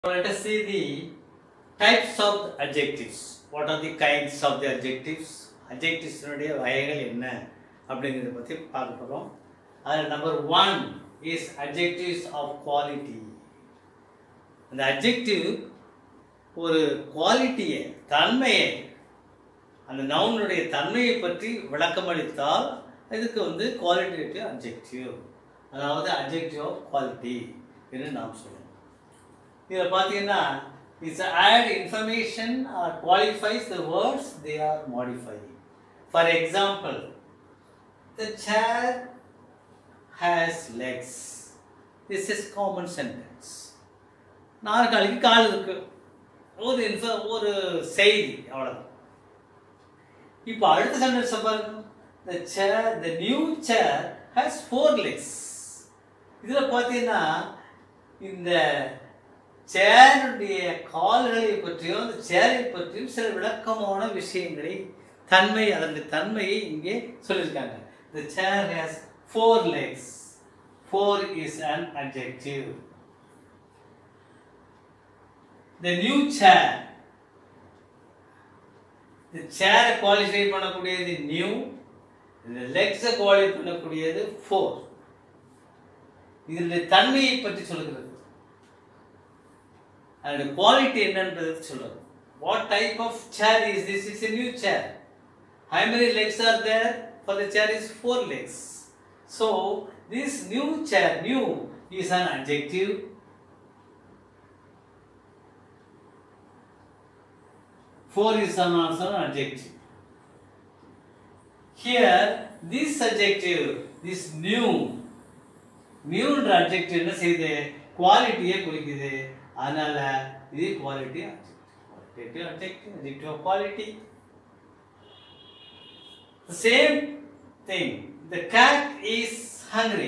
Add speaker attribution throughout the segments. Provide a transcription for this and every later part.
Speaker 1: let us see the types of adjectives. What are the kinds of the adjectives? adjectives-னுடைய வகைகள் என்ன அப்படிங்கிறத பற்றி பார்க்க போகிறோம் அதில் number one is adjectives of quality அந்த adjective ஒரு குவாலிட்டியை தன்மையை அந்த நவுனுடைய தன்மையை பற்றி விளக்கமளித்தால் இதுக்கு வந்து குவாலிட்டேட்டிவ் அப்ஜெக்டிவ் அதாவது அப்ஜெக்டிவ் ஆஃப் குவாலிட்டி என்று நாம் சொல்லணும் இதில் பார்த்தீங்கன்னா it's add information or qualifies the words they are modify for example the chair has legs this is common sentence நாற்காலிக்கு கால் இருக்கு ஒரு இன்ஃப ஒரு செய்தி அவ்வளோதான் இப்போ அடுத்த சென்டென்ஸ் பாருங்க the chair the new chair has four legs இதில் பார்த்தீங்கன்னா இந்த சேருடைய கால்களை பற்றியும் அந்த சேரை பற்றியும் சில விளக்கமான விஷயங்களை தன்மை அதனுடைய தன்மையை இங்கே சொல்லியிருக்காங்க the chair has four legs four is an objective the new chair இந்த சேரை குவாலிஃபை பண்ணக்கூடியது நியூ இந்த லெக்ஸை குவாலிஃபை பண்ணக்கூடியது ஃபோர் இதனுடைய தன்மையை பற்றி சொல்லுகிறது அதோட குவாலிட்டி என்னன்றது சொல்றது what type of chair is this is a new chair how many legs are there for the chair is four legs so this new chair new is an adjective four is an also an adjective here this adjective this new நியூன்ற object என்ன செய்யுது குவாலிட்டியை குறிக்குது அதனால இது quality qualitative objective objective of quality same thing the cat is hungry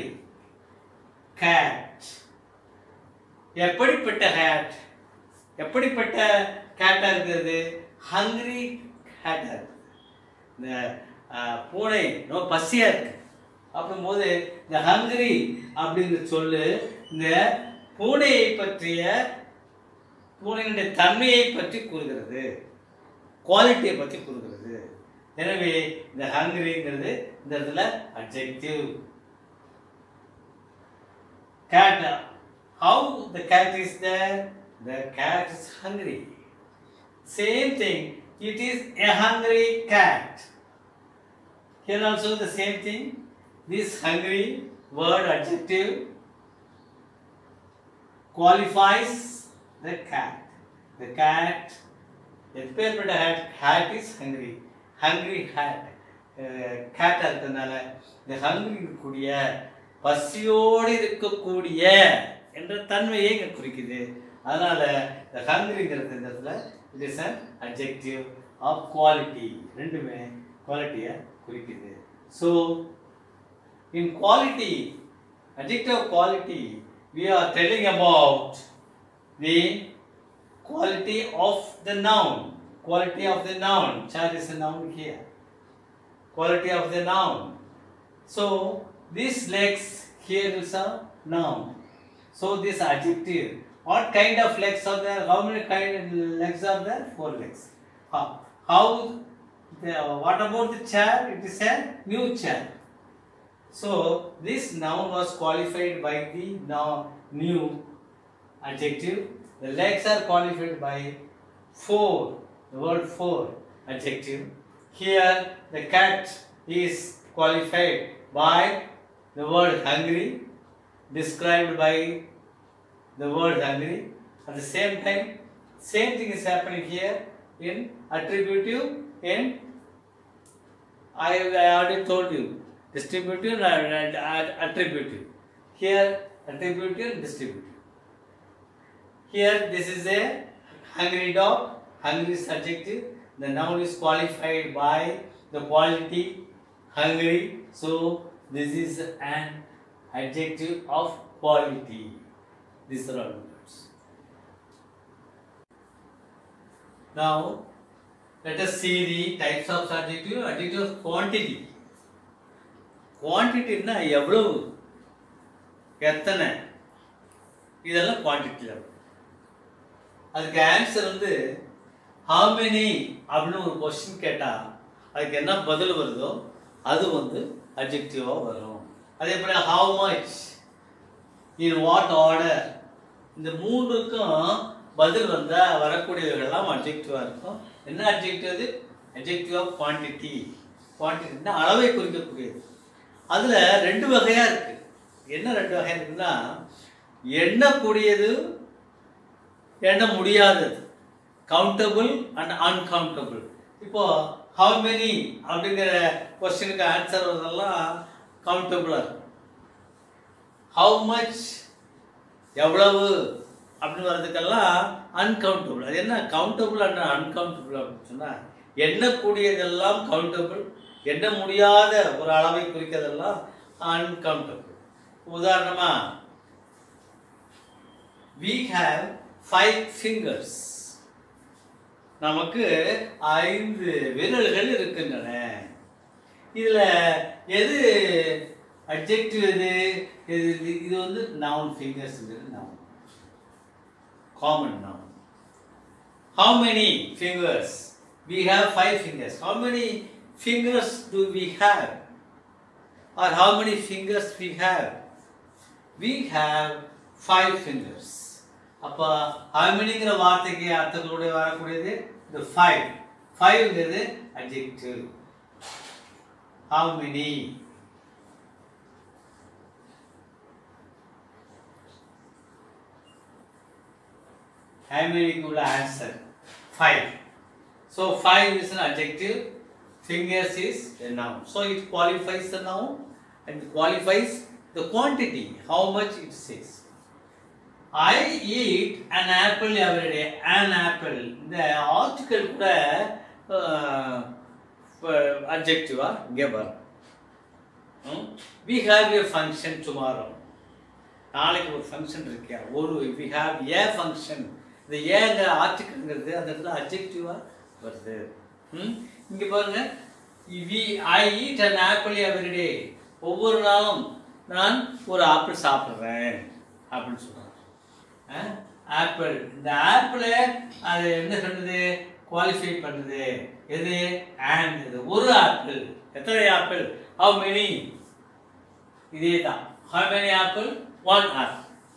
Speaker 1: cat எப்படிப்பட்ட cat எப்படிப்பட்ட கேட்டா இருக்கிறது ஹங்க்ரி கேட்டா இருக்கு இந்த பூனை ரொம்ப பசியா இருக்கு அப்படிங்கும்போது இந்த ஹங்கிரி அப்படிங்கிற சொல்லு இந்த பூனையை பற்றிய பூனையினுடைய தன்மையை பற்றி கூறுகிறது குவாலிட்டியை பற்றி கூறுகிறது எனவே இந்த ஹங்கிரிங்கிறது இந்த இடத்துல objective cat how the cat is there the cat is hungry same thing it is a hungry cat Here also the same thing. This hungry word adjective qualifies the cat. The cat, எப்பேற்பட்ட hat, hat is hungry. Hungry hat. cat இருக்கிறதுனால இந்த hungry இருக்கக்கூடிய பசியோடு இருக்கக்கூடிய என்ற தன்மையை இங்கே குறிக்குது அதனால இந்த ஹங்கிரிங்கிறது இந்த இடத்துல it is an objective of quality ரெண்டுமே குவாலிட்டியை குறிக்குது so in quality, adjective quality, we are telling about the quality of the noun. Quality of the noun. Child is a noun here. Quality of the noun. So, this legs here is a noun. So, this adjective. What kind of legs are there? How many kind of legs are there? Four legs. How? How the, what about the chair? It is a new chair. So this noun was qualified by the noun new adjective. The legs are qualified by four, the word four adjective. Here the cat is qualified by the word hungry, described by the word hungry. At the same time, same thing is happening here in attributive in I, I already told you distributive and attributive. Here attributive and distributive. Here this is a hungry dog, hungry is adjective. The noun is qualified by the quality hungry. So this is an adjective of quality. These are all words. Now let us see the types of adjective, adjective of quantity. குவான்டிட்டின்னா எவ்வளவு எத்தனை இதெல்லாம் குவான்டிட்டியில் அதுக்கு answer வந்து how many அப்படின்னு ஒரு question கேட்டால் அதுக்கு என்ன பதில் வருதோ அது வந்து அட்ஜெக்டிவாக வரும் அதே போல் how much in what order இந்த மூணுக்கும் பதில் வந்தால் வரக்கூடியவைகள்லாம் அட்ஜெக்டிவாக இருக்கும் என்ன அட்ஜெக்டிவ் அது அட்ஜெக்டிவ் ஆஃப் குவான்டிட்டி குவான்டிட்டினா அளவை குறிக்கக்கூடியது அதில் ரெண்டு வகையாக இருக்குது என்ன ரெண்டு வகை இருக்குன்னா எண்ணக்கூடியது எண்ண முடியாதது கவுண்டபிள் அண்ட் அன்கவுண்டபிள் இப்போ ஹவு மெனி அப்படிங்கிற கொஸ்டினுக்கு ஆன்சர் வரதெல்லாம் கவுண்டபிளாக இருக்கும் ஹவு மச் எவ்வளவு அப்படின்னு வர்றதுக்கெல்லாம் அன்கவுண்டபிள் அது என்ன கவுண்டபிள் அண்ட் அன்கவுண்டபிள் அப்படின்னு சொன்னால் எண்ணக்கூடியதெல்லாம் கவுண்டபிள் எண்ண முடியாத ஒரு அளவை குறிக்கிறதெல்லாம் அன்கவுண்டபிள் உதாரணமா we have five fingers நமக்கு ஐந்து விரல்கள் இருக்கின்றன இதுல எது அட்ஜெக்டிவ் எது இது இது- இது வந்து noun fingers noun common noun how many fingers we have five fingers how many fingers do we have or how many fingers we have we have five fingers அப்போ how manyங்கிற வார்த்தைக்கு அர்த்தங்களோட வரக்கூடியது இந்த ஃபைவ் ஃபைவ்ங்கிறது adjective how many how many உள்ள answer five So five is an adjective, fingers is a noun. So it qualifies the noun and qualifies the quantity, how much it says. I eat an apple every day. An apple. இந்த article கூட அப்ஜெக்டிவா இங்கே வரும் we have a function tomorrow நாளைக்கு ஒரு function இருக்கியா ஒரு we have a function இந்த ஏங்க ஆர்டிக்கல்ங்கிறது அந்த இடத்துல அப்ஜெக்டிவா வருது ம் இங்கே பாருங்க we I eat an apple every day ஒவ்வொரு நாளும் நான் ஒரு ஆப்பிள் சாப்பிட்றேன் அப்படின்னு சொல்கிறேன் ஆப்பிள் இந்த ஆப்பிளை அது என்ன சொல்லுது குவாலிஃபை பண்ணுது எது அண்ட் இது ஒரு ஆப்பிள் எத்தனை ஆப்பிள் ஹவு மெனி இதே தான் how many apple one apple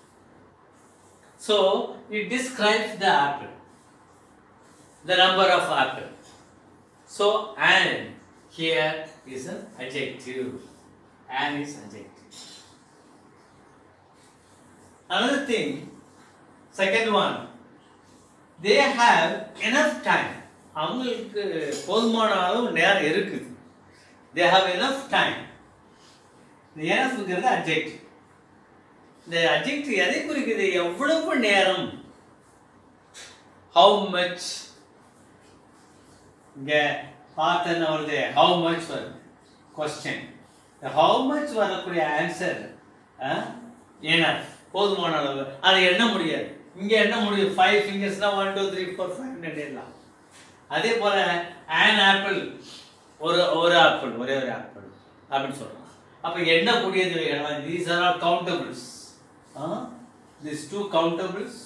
Speaker 1: so it describes the apple the number of apple. So and here is an adjective. And is adjective. Another thing, second one, they have enough time. அவங்களுக்கு போதுமான அளவு நேரம் இருக்குது they have enough time இந்த எனஃப்ங்கிறது objective இந்த objective எதை குறிக்குது எவ்வளவு நேரம் ஹவு மச் இங்கே பார்த்து என்ன வருது ஹவு மச் வருது கொஸ்டின் இந்த ஹவு மச் வரக்கூடிய ஆன்சர் ஏன்னா போதுமான அளவு அதை எண்ண முடியாது இங்கே எண்ண முடியும் ஃபைவ் ஃபிங்கர்ஸ்னால் one two three four five எண்ணலாம் அதே போல் ஆன் ஆப்பிள் ஒரு ஒரு ஆப்பிள் ஒரே ஒரு ஆப்பிள் அப்படின்னு சொல்கிறோம் அப்போ எண்ணக்கூடியது these are all countables this two countables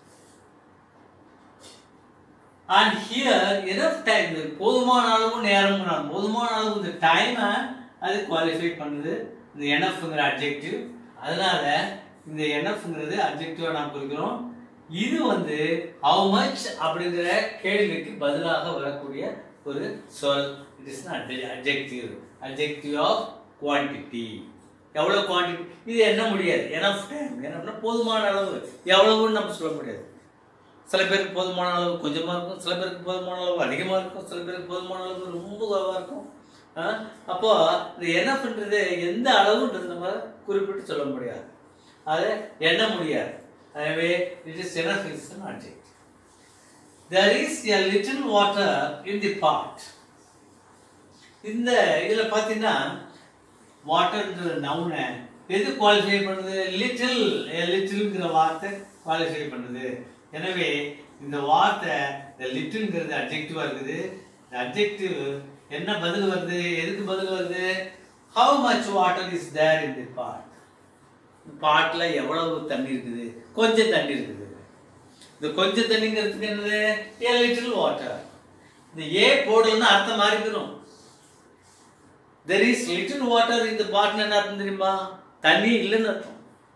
Speaker 1: and here enough time போதுமான அளவு நேரம் நான் போதுமான அளவு இந்த டைமை அது குவாலிஃபை பண்ணுது இந்த எனஃப்ங்கிற அப்ஜெக்டிவ் அதனால இந்த எனஃப்ங்கிறது அப்ஜெக்டிவாக நாம் குறிக்கிறோம் இது வந்து ஹவு மச் அப்படிங்கிற கேள்விக்கு பதிலாக வரக்கூடிய ஒரு சொல் it is objective objective of quantity எவ்வளோ குவான்டிட்டி இது என்ன முடியாது எனஃப் டைம் எனஃப்னா போதுமான அளவு எவ்வளவுன்னு நம்ம சொல்ல முடியாது சில பேருக்கு போதுமான அளவு கொஞ்சமாக இருக்கும் சில பேருக்கு போதுமான அளவு அதிகமாக இருக்கும் சில பேருக்கு போதுமான அளவு ரொம்ப குறைவாக இருக்கும் ஆ? அப்போ இது என்ன பண்ணுறது எந்த அளவுன்றது நம்ம குறிப்பிட்டு சொல்ல முடியாது அதை எண்ண முடியாது எனவே it is enough is an adjective there is a little water in the pot இந்த இதில் பார்த்தீங்கன்னா வாட்டர்ன்ற நவுனை எது குவாலிஃபை பண்ணுது லிட்டில் லிட்டில்ங்கிற வார்த்தை குவாலிஃபை பண்ணுது எனவே இந்த வார்த்தை இந்த லிட்டில்ங்கிறது அப்ஜெக்டிவாக இருக்குது இந்த அப்ஜெக்டிவ் என்ன பதில் வருது எதுக்கு பதில் வருது how much water is there in the pot bottle எவ்வளவு தண்ணி இருக்குது கொஞ்சம் தண்ணி இருக்குது இந்த கொஞ்சம் தண்ணிங்கிறதுக்கு என்னது ஏ லிட்டில் வாட்டர் இந்த ஏ போடலன்னா அர்த்தம் மாறி போயிடும் தெர் இஸ் லிட்டில் வாட்டர் இந்த பாட்டில் என்ன அர்த்தம் தெரியுமா தண்ணி இல்லைன்னு அர்த்தம்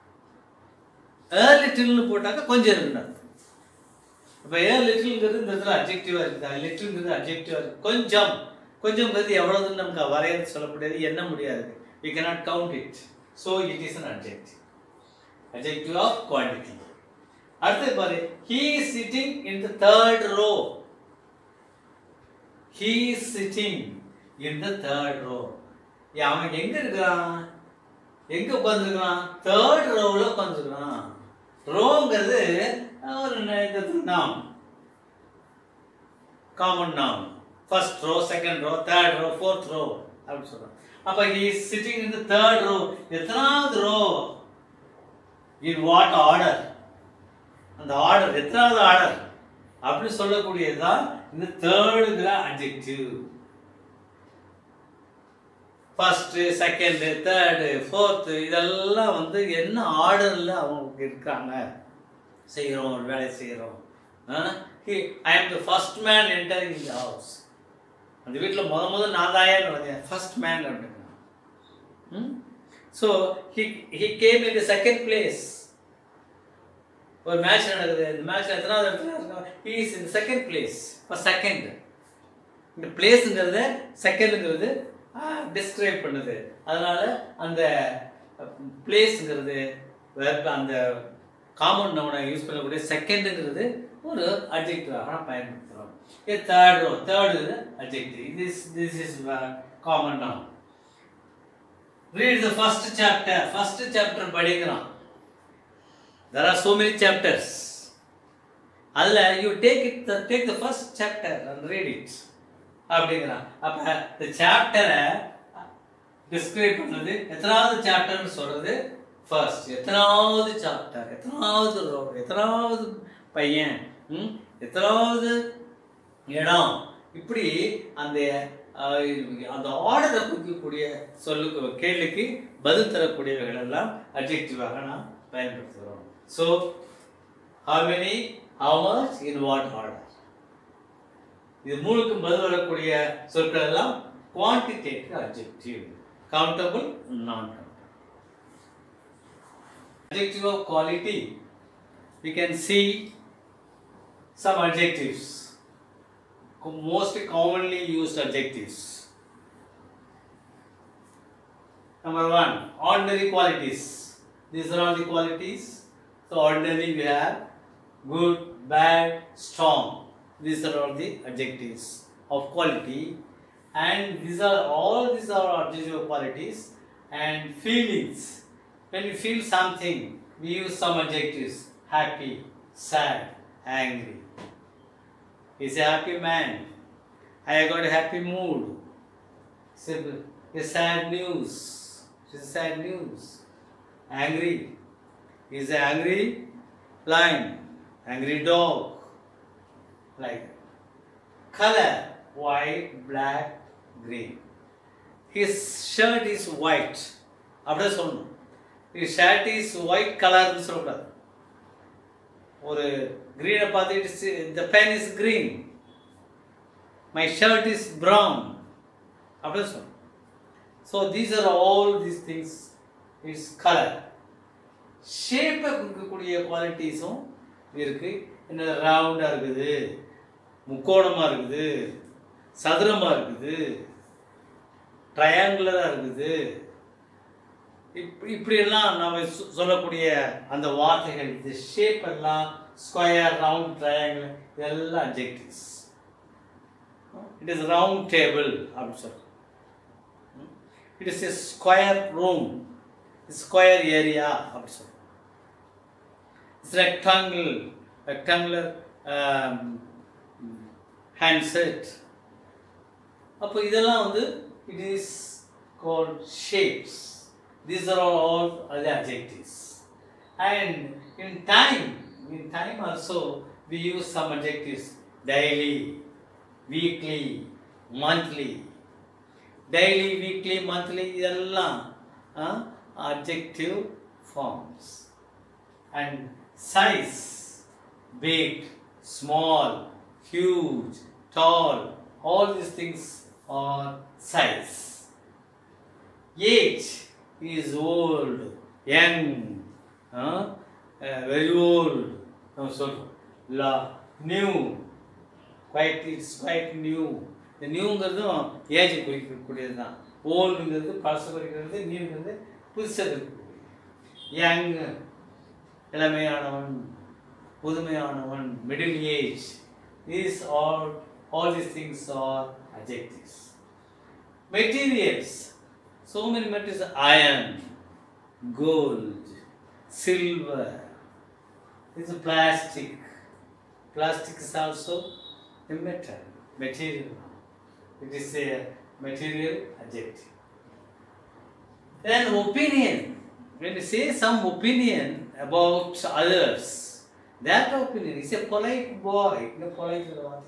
Speaker 1: ஏ லிட்டில்னு போட்டாக்கா கொஞ்சம் இருக்குன்னு அர்த்தம் இப்போ ஏ லிட்டில்ங்கிறது இந்த இடத்துல அப்ஜெக்டிவாக இருக்குது லிட்டில்ங்கிறது அப்ஜெக்டிவாக இருக்குது கொஞ்சம் கொஞ்சம்ங்கிறது எவ்வளவுன்னு நமக்கு வரையறது சொல்ல முடியாது எண்ண முடியாது we cannot count it so it is an adjective adjective of quantity அடுத்தது பாரு he is sitting in the third row he is sitting in the third row ஏ, அவன் எங்க இருக்கிறான் எங்க உட்காந்துருக்கான் தேர்ட் ரோவில் உட்காந்துருக்கான் ரோங்கிறது ஒரு noun common noun first row second row third row fourth row அப்படின்னு சொல்றோம் அப்ப he is sitting in the third row எத்தனாவது ரோ இன் வாட் ஆர்டர் அந்த ஆர்டர் எத்தனாவது ஆர்டர் அப்படி சொல்லக்கூடியதுதான் இந்த தேர்டுங்கிற adjective first second third fourth இதெல்லாம் வந்து என்ன ஆர்டர்ல அவங்க இருக்காங்க செய்கிறோம் ஒரு வேலை செய்கிறோம் I am the first man entering இந்த ஹவுஸ் அந்த வீட்டில் முத முத நான் தாயா நுழைஞ்சேன் ஃபர்ஸ்ட் மேன் அப்படின்னா so he he came in the second place ஒரு மேட்ச் நடக்குது இந்த மேட்ச் எத்தனாவது இடத்துல இருக்கோம் he is in second place for second இந்த பிளேஸுங்கிறத செகண்டுங்கிறது டிஸ்கிரைப் பண்ணுது அதனால அந்த பிளேஸுங்கிறது அந்த காமன் நவுனை யூஸ் பண்ணக்கூடிய செகண்டுங்கிறது ஒரு அட்ஜெக்டிவாக பயன்படுத்துகிறோம் இது third row third adjective this this is common noun read the first chapter first chapter படிக்கிறான் there are so many chapters அதில் you take it take the first chapter and read it அப்படிங்கிறான் அப்போ இந்த சாப்டரை டிஸ்கிரைப் பண்ணது எத்தனாவது சாப்டர்னு சொல்றது first எத்தனாவது chapter எத்தனாவது ரோ எத்தனாவது பையன் ம், எத்தனாவது இடம் இப்படி அந்த அஹ், அந்த ஆர்டரை குறிக்கக்கூடிய சொல்லுக்கு கேள்விக்கு பதில் தரக்கூடியவைகள் எல்லாம் அட்ஜெக்டிவாக நாம் பயன்படுத்துகிறோம் so how many how much in what order இது மூணுக்கும் பதில் வரக்கூடிய சொற்கள் எல்லாம் quantitative adjective countable non countable adjective of quality we can see some adjectives Co- most commonly used adjectives number one ordinary qualities these are all the qualities so ordinary we have good bad strong these are all the adjectives of quality and these are all these are adjective of qualities and feelings when we feel something we use some adjectives happy sad angry he's a happy man i got a happy mood Simple. a sad news it's sad news angry he's an angry lion angry dog like that. color white black green his shirt is white அப்படியே சொல்லணும் his shirt is white கலர்னு சொல்லக்கூடாது ஒரு green பார்த்துட்டு the pen is green my shirt is brown அப்படியே சொல்லணும் so these are all these things is color ஷேப்பை கொடுக்கக்கூடிய குவாலிட்டிஸும் இருக்கு என்ன ரவுண்டாக இருக்குது முக்கோணமாக இருக்குது சதுரமாக இருக்குது ட்ரையாங்குலராக இருக்குது இப்படி இப்படியெல்லாம் நம்ம சொ- சொல்லக்கூடிய அந்த வார்த்தைகள் இந்த ஷேப் எல்லாம் ஸ்கொயர் ரவுண்ட் ட்ரையாங்கிள் இதெல்லாம் objectives it is round table அப்படின்னு சொல்றோம் it is a square room square area அப்படி சொல்றோம் இட்ஸ் ரெக்டாங்கிள் ரெக்டாங்குலர் ஹேண்ட்செட் அப்போ இதெல்லாம் வந்து it is called shapes these are all அது adjectives and in time in time also we use some adjectives daily weekly monthly daily weekly monthly இதெல்லாம் adjective forms and size big small huge tall all these things are size age is old young uh, uh, very old நம்ம சொல்றோம் லா new quite it's quite new இந்த நியூங்கிறதும் age குறிக்கக்கூடியது தான் ஓல்டுங்கிறது பழசு குறிக்கிறது நியூங்கிறது புதுசாக இருக்கக்கூடியது யங் இளமையானவன் புதுமையானவன் middle age these all all these things are adjectives materials so many materials iron gold silver this is plastic plastic is also a metal material it is a material adjective then opinion when you say some opinion about others that opinion is a polite boy no polite boy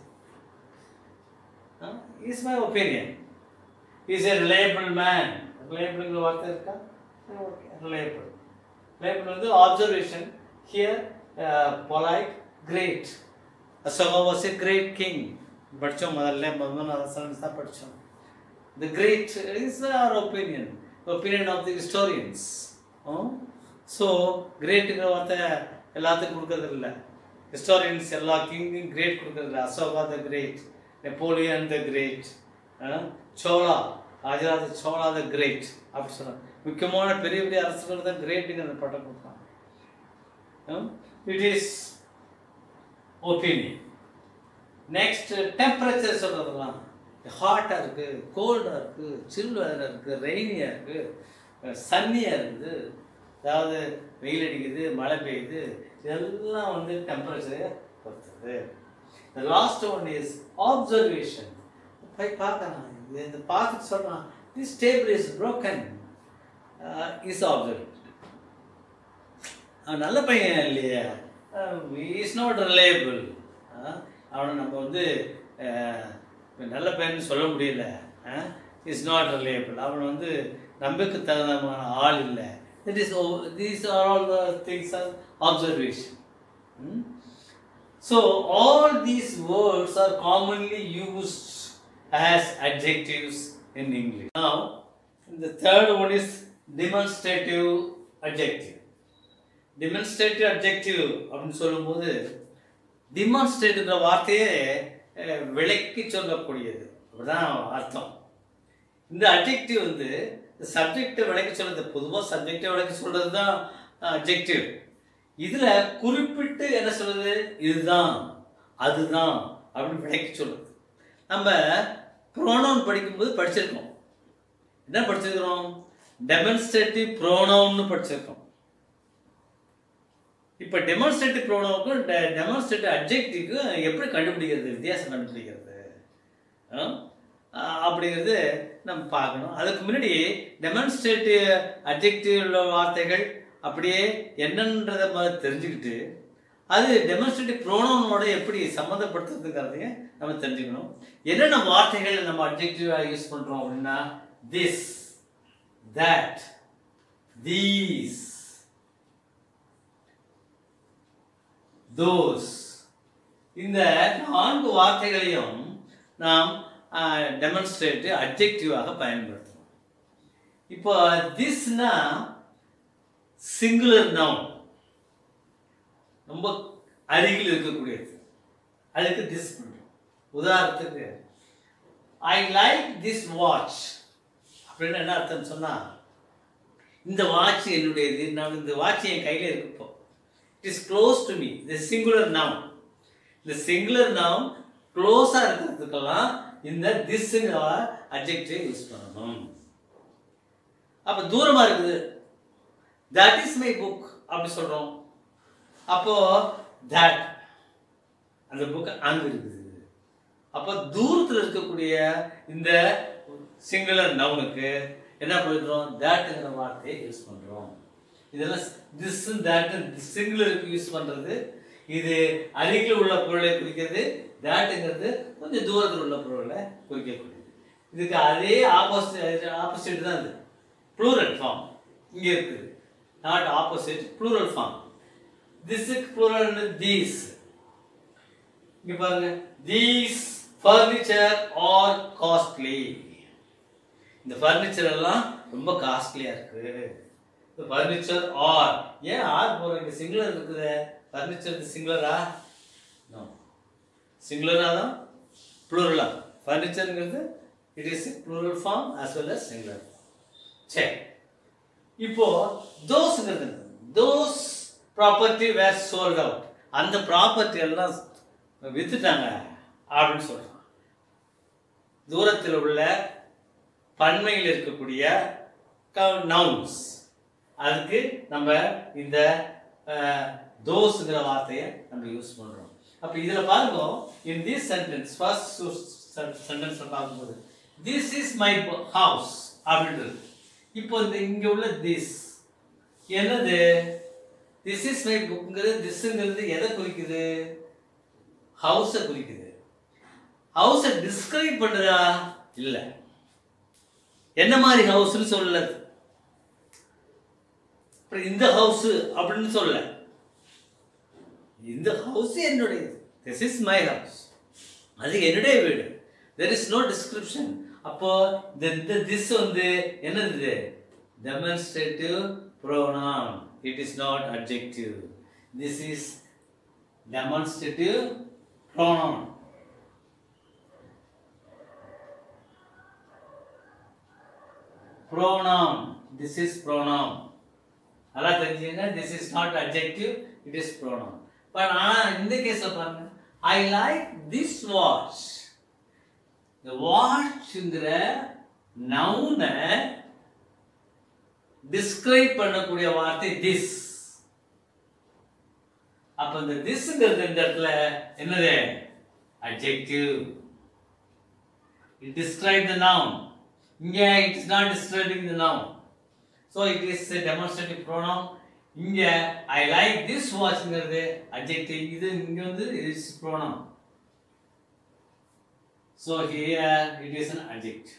Speaker 1: Huh? is my opinion. He is a reliable man. Reliable வார்த்தை இருக்கா reliable. Reliable வந்து observation. Here, uh, polite, great. Asoka was a great king. படித்தோம் முதல்ல முதல்ல அரசன்ஸ் தான் படித்தோம் The great is our opinion. Opinion of the historians. So கிரேட்டுங்கிற வார்த்தை எல்லாத்துக்கும் கொடுக்கறது இல்லை ஹிஸ்டாரியன்ஸ் எல்லா கிங்கும் கிரேட் கொடுக்கறது இல்லை Ashoka the great Napoleon the great Chola Rajaraja Chola the great அப்படி சொல்கிறாங்க முக்கியமான பெரிய பெரிய அரசுகள் தான் கிரேட்டுங்கிற அந்த பட்டம் கொடுப்பாங்க it is opinion next temperature சொல்கிறதுலாம் ஹாட்டாக இருக்குது கோல்டாக இருக்குது சில் வெதராக இருக்குது ரெய்னியாக இருக்குது சன்னியாக இருக்குது அதாவது வெயில் அடிக்குது மழை பெய்யுது இதெல்லாம் வந்து டெம்பரேச்சரை பொறுத்தது The last one is observation. போய் பார்க்கலாம் இது இந்த பார்த்துட்டு சொல்கிறான் this table is broken is observe அவன் நல்ல பையன் இல்லையா இஸ் நாட் ரிலேபிள் அவனை நம்ம வந்து அஹ், நல்ல பையன் சொல்ல முடியல இஸ் நாட் ரிலேபிள் அவன் வந்து நம்பிக்கை தகுந்தமான ஆள் இல்லை it is these are all the things are observation So all these words are commonly used as adjectives in English. Now, the third one is demonstrative adjective. Demonstrative adjective அப்படின்னு சொல்லும்போது டிமான்ஸ்ட்ரேட்டுங்கிற வார்த்தையே அஹ், விளக்கி சொல்லக்கூடியது அப்படிதான் அர்த்தம் இந்த அட்ஜெக்டிவ் வந்து சப்ஜெக்டை விளக்கி சொல்றது பொதுவாக சப்ஜெக்டை விளக்கி சொல்றது தான் அட்ஜெக்டிவ் இதுல குறிப்பிட்டு என்ன சொல்றது இதுதான் அதுதான் அப்படின்னு விளக்கி சொல்றது நம்ம ப்ரோனவுன் படிக்கும்போது படிச்சிருக்கோம் என்ன படிச்சிருக்கிறோம் டெமன்ஸ்ட்ரேட்டிவ் ப்ரோனவுன்னு படிச்சிருக்கோம் இப்போ டெமான்ஸ்ட்ரேட்டிவ் ப்ரோனவுக்கும் டெமான்ஸ்ட்ரேட்டிவ் அப்ஜெக்டிவ்க்கும் எப்படி கண்டுபிடிக்கிறது வித்தியாசம் கண்டுபிடிக்கிறது ஆ? ஆ, அப்படிங்கிறது நம்ம பார்க்கணும் அதுக்கு முன்னாடி டெமான்ஸ்ட்ரேட்டிவ் அப்ஜெக்டிவ் உள்ள வார்த்தைகள் அப்படியே என்னன்றதை முதல்ல தெரிஞ்சுக்கிட்டு அது டெமான்ஸ்ட்ரேட்டிவ் ப்ரோனோனோட எப்படி சம்மந்தப்படுத்துறதுங்கிறதையும் நம்ம தெரிஞ்சுக்கணும் என்னென்ன வார்த்தைகள் நம்ம அப்ஜெக்டிவாக யூஸ் பண்ணுறோம் அப்படின்னா திஸ் தட் தீஸ் தோஸ் இந்த நான்கு வார்த்தைகளையும் நாம் டெமான்ஸ்ட்ரேட்டிவ் அப்ஜெக்டிவாக பயன்படுத்துறோம் இப்போ திஸ்னா சிங்குலர் நவுன் ரொம்ப அருகில் இருக்கக்கூடியது அதுக்கு திஸ் பண்றோம் உதாரணத்துக்கு ஐ லைக் திஸ் வாட்ச் அப்படின்னு என்ன அர்த்தம் சொன்னா இந்த வாட்ச் என்னுடையது நான் இந்த வாட்ச் என் கையில் இருக்கு இப்போ it is close to me இந்த சிங்குலர் நவுன் இந்த சிங்குலர் நவுன் க்ளோஸாக இருக்கிறதுக்கெல்லாம் இந்த திஸ்ங்கிற அப்ஜெக்டிவ் யூஸ் பண்ணணும் அப்போ தூரமாக இருக்குது தட் இஸ் மை புக் அப்படி சொல்கிறோம் அப்போ தட் அந்த புக் அங்கே இருக்குது அப்போ தூரத்தில் இருக்கக்கூடிய இந்த சிங்குலர் நவுனுக்கு என்ன பண்ணுறோம் தட்ங்கிற வார்த்தையை யூஸ் பண்ணுறோம் இதெல்லாம் திஸ் தட் சிங்குலருக்கு யூஸ் பண்ணுறது இது அருகில் உள்ள பொருளை குறிக்கிறது தட்ங்கிறது கொஞ்சம் தூரத்தில் உள்ள பொருளை குறிக்கக்கூடியது இதுக்கு அதே ஆப்போசிட் ஆப்போசிட் தான் இது ப்ளூரல் ஃபார்ம் இங்கே இருக்குது நாட் ஆப்போசிட் ப்ளூரல் ஃபார்ம் திஸுக்கு ப்ளூரல் தீஸ் இங்க பாருங்க தீஸ் ஃபர்னிச்சர் ஆர் காஸ்ட்லி இந்த ஃபர்னிச்சர் எல்லாம் ரொம்ப காஸ்ட்லியா இருக்கு ஃபர்னிச்சர் ஆர் ஏன் ஆர் போறோம் இங்க சிங்குலர் இருக்குது ஃபர்னிச்சர் சிங்குலரா நோ சிங்குலரா தான் ப்ளூரலா ஃபர்னிச்சருங்கிறது it is plural form as well as singular சரி இப்போ தோஸ்ங்கிறது those property were sold out அந்த ப்ராப்பர்ட்டி எல்லாம் வித்துட்டாங்க அப்படின்னு சொல்றான் தூரத்தில் உள்ள பன்மையில் இருக்கக்கூடிய நவுன்ஸ் அதுக்கு நம்ம இந்த தோஸ்ங்கிற வார்த்தையை நம்ம யூஸ் பண்றோம் அப்ப இதுல பாருங்க in this sentence first sentence பார்க்கும்போது திஸ் இஸ் மை ஹவுஸ் அப்படின்றது இப்போ இந்த இங்க உள்ள திஸ் என்னது திஸ் இஸ் மை புக்ங்கிறது திஸ்ங்கிறது எதை குறிக்குது ஹவுஸை குறிக்குது ஹவுஸை டிஸ்கிரைப் பண்ணுதா இல்ல என்ன மாதிரி ஹவுஸ்னு சொல்லல அப்புறம் இந்த ஹவுஸ் அப்படின்னு சொல்ல இந்த ஹவுஸ் என்னுடையது திஸ் இஸ் மை ஹவுஸ் அது என்னுடைய வீடு தெர் இஸ் நோ டிஸ்கிரிப்ஷன் அப்போ இந்த இந்த திஸ் வந்து என்னது demonstrative pronoun it is not objective this is demonstrative pronoun pronoun this is pronoun நல்லா தெரிஞ்சுங்க this is not objective it is pronoun but ஆனா இந்த கேஸ்ல பாருங்க ஐ லைக் திஸ் வாட்ச் இந்த வாட்ச்ங்கிற நவுனை டிஸ்கிரைப் பண்ணக்கூடிய வார்த்தை திஸ் அப்ப இந்த திஸ்ங்கிறது இந்த இடத்துல என்னது objective it describe the noun இங்க it is not describing the noun so it is demonstrative pronoun இங்க ஐ லைக் திஸ் வாட்ச்ங்கிறது அப்ஜெக்டிவ் இது இங்க வந்து it's pronoun so here it is an object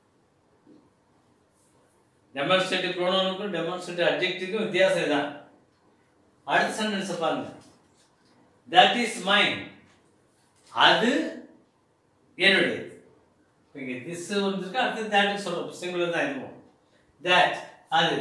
Speaker 1: demonstrative ப்ரோனவுனுக்கும் டெமான்ஸ்ட்ரேட்டிவ் அப்ஜெக்டிவ்க்கும் வித்தியாசம் தான் அடுத்த சென்டென்ஸ் பாருங்க தட் இஸ் மைன் அது என்னுடையது இங்க திஸ் வந்துருக்கு அடுத்து தேட் சொல்றோம் சிங்குலர் தான் இருக்கும் தட் அது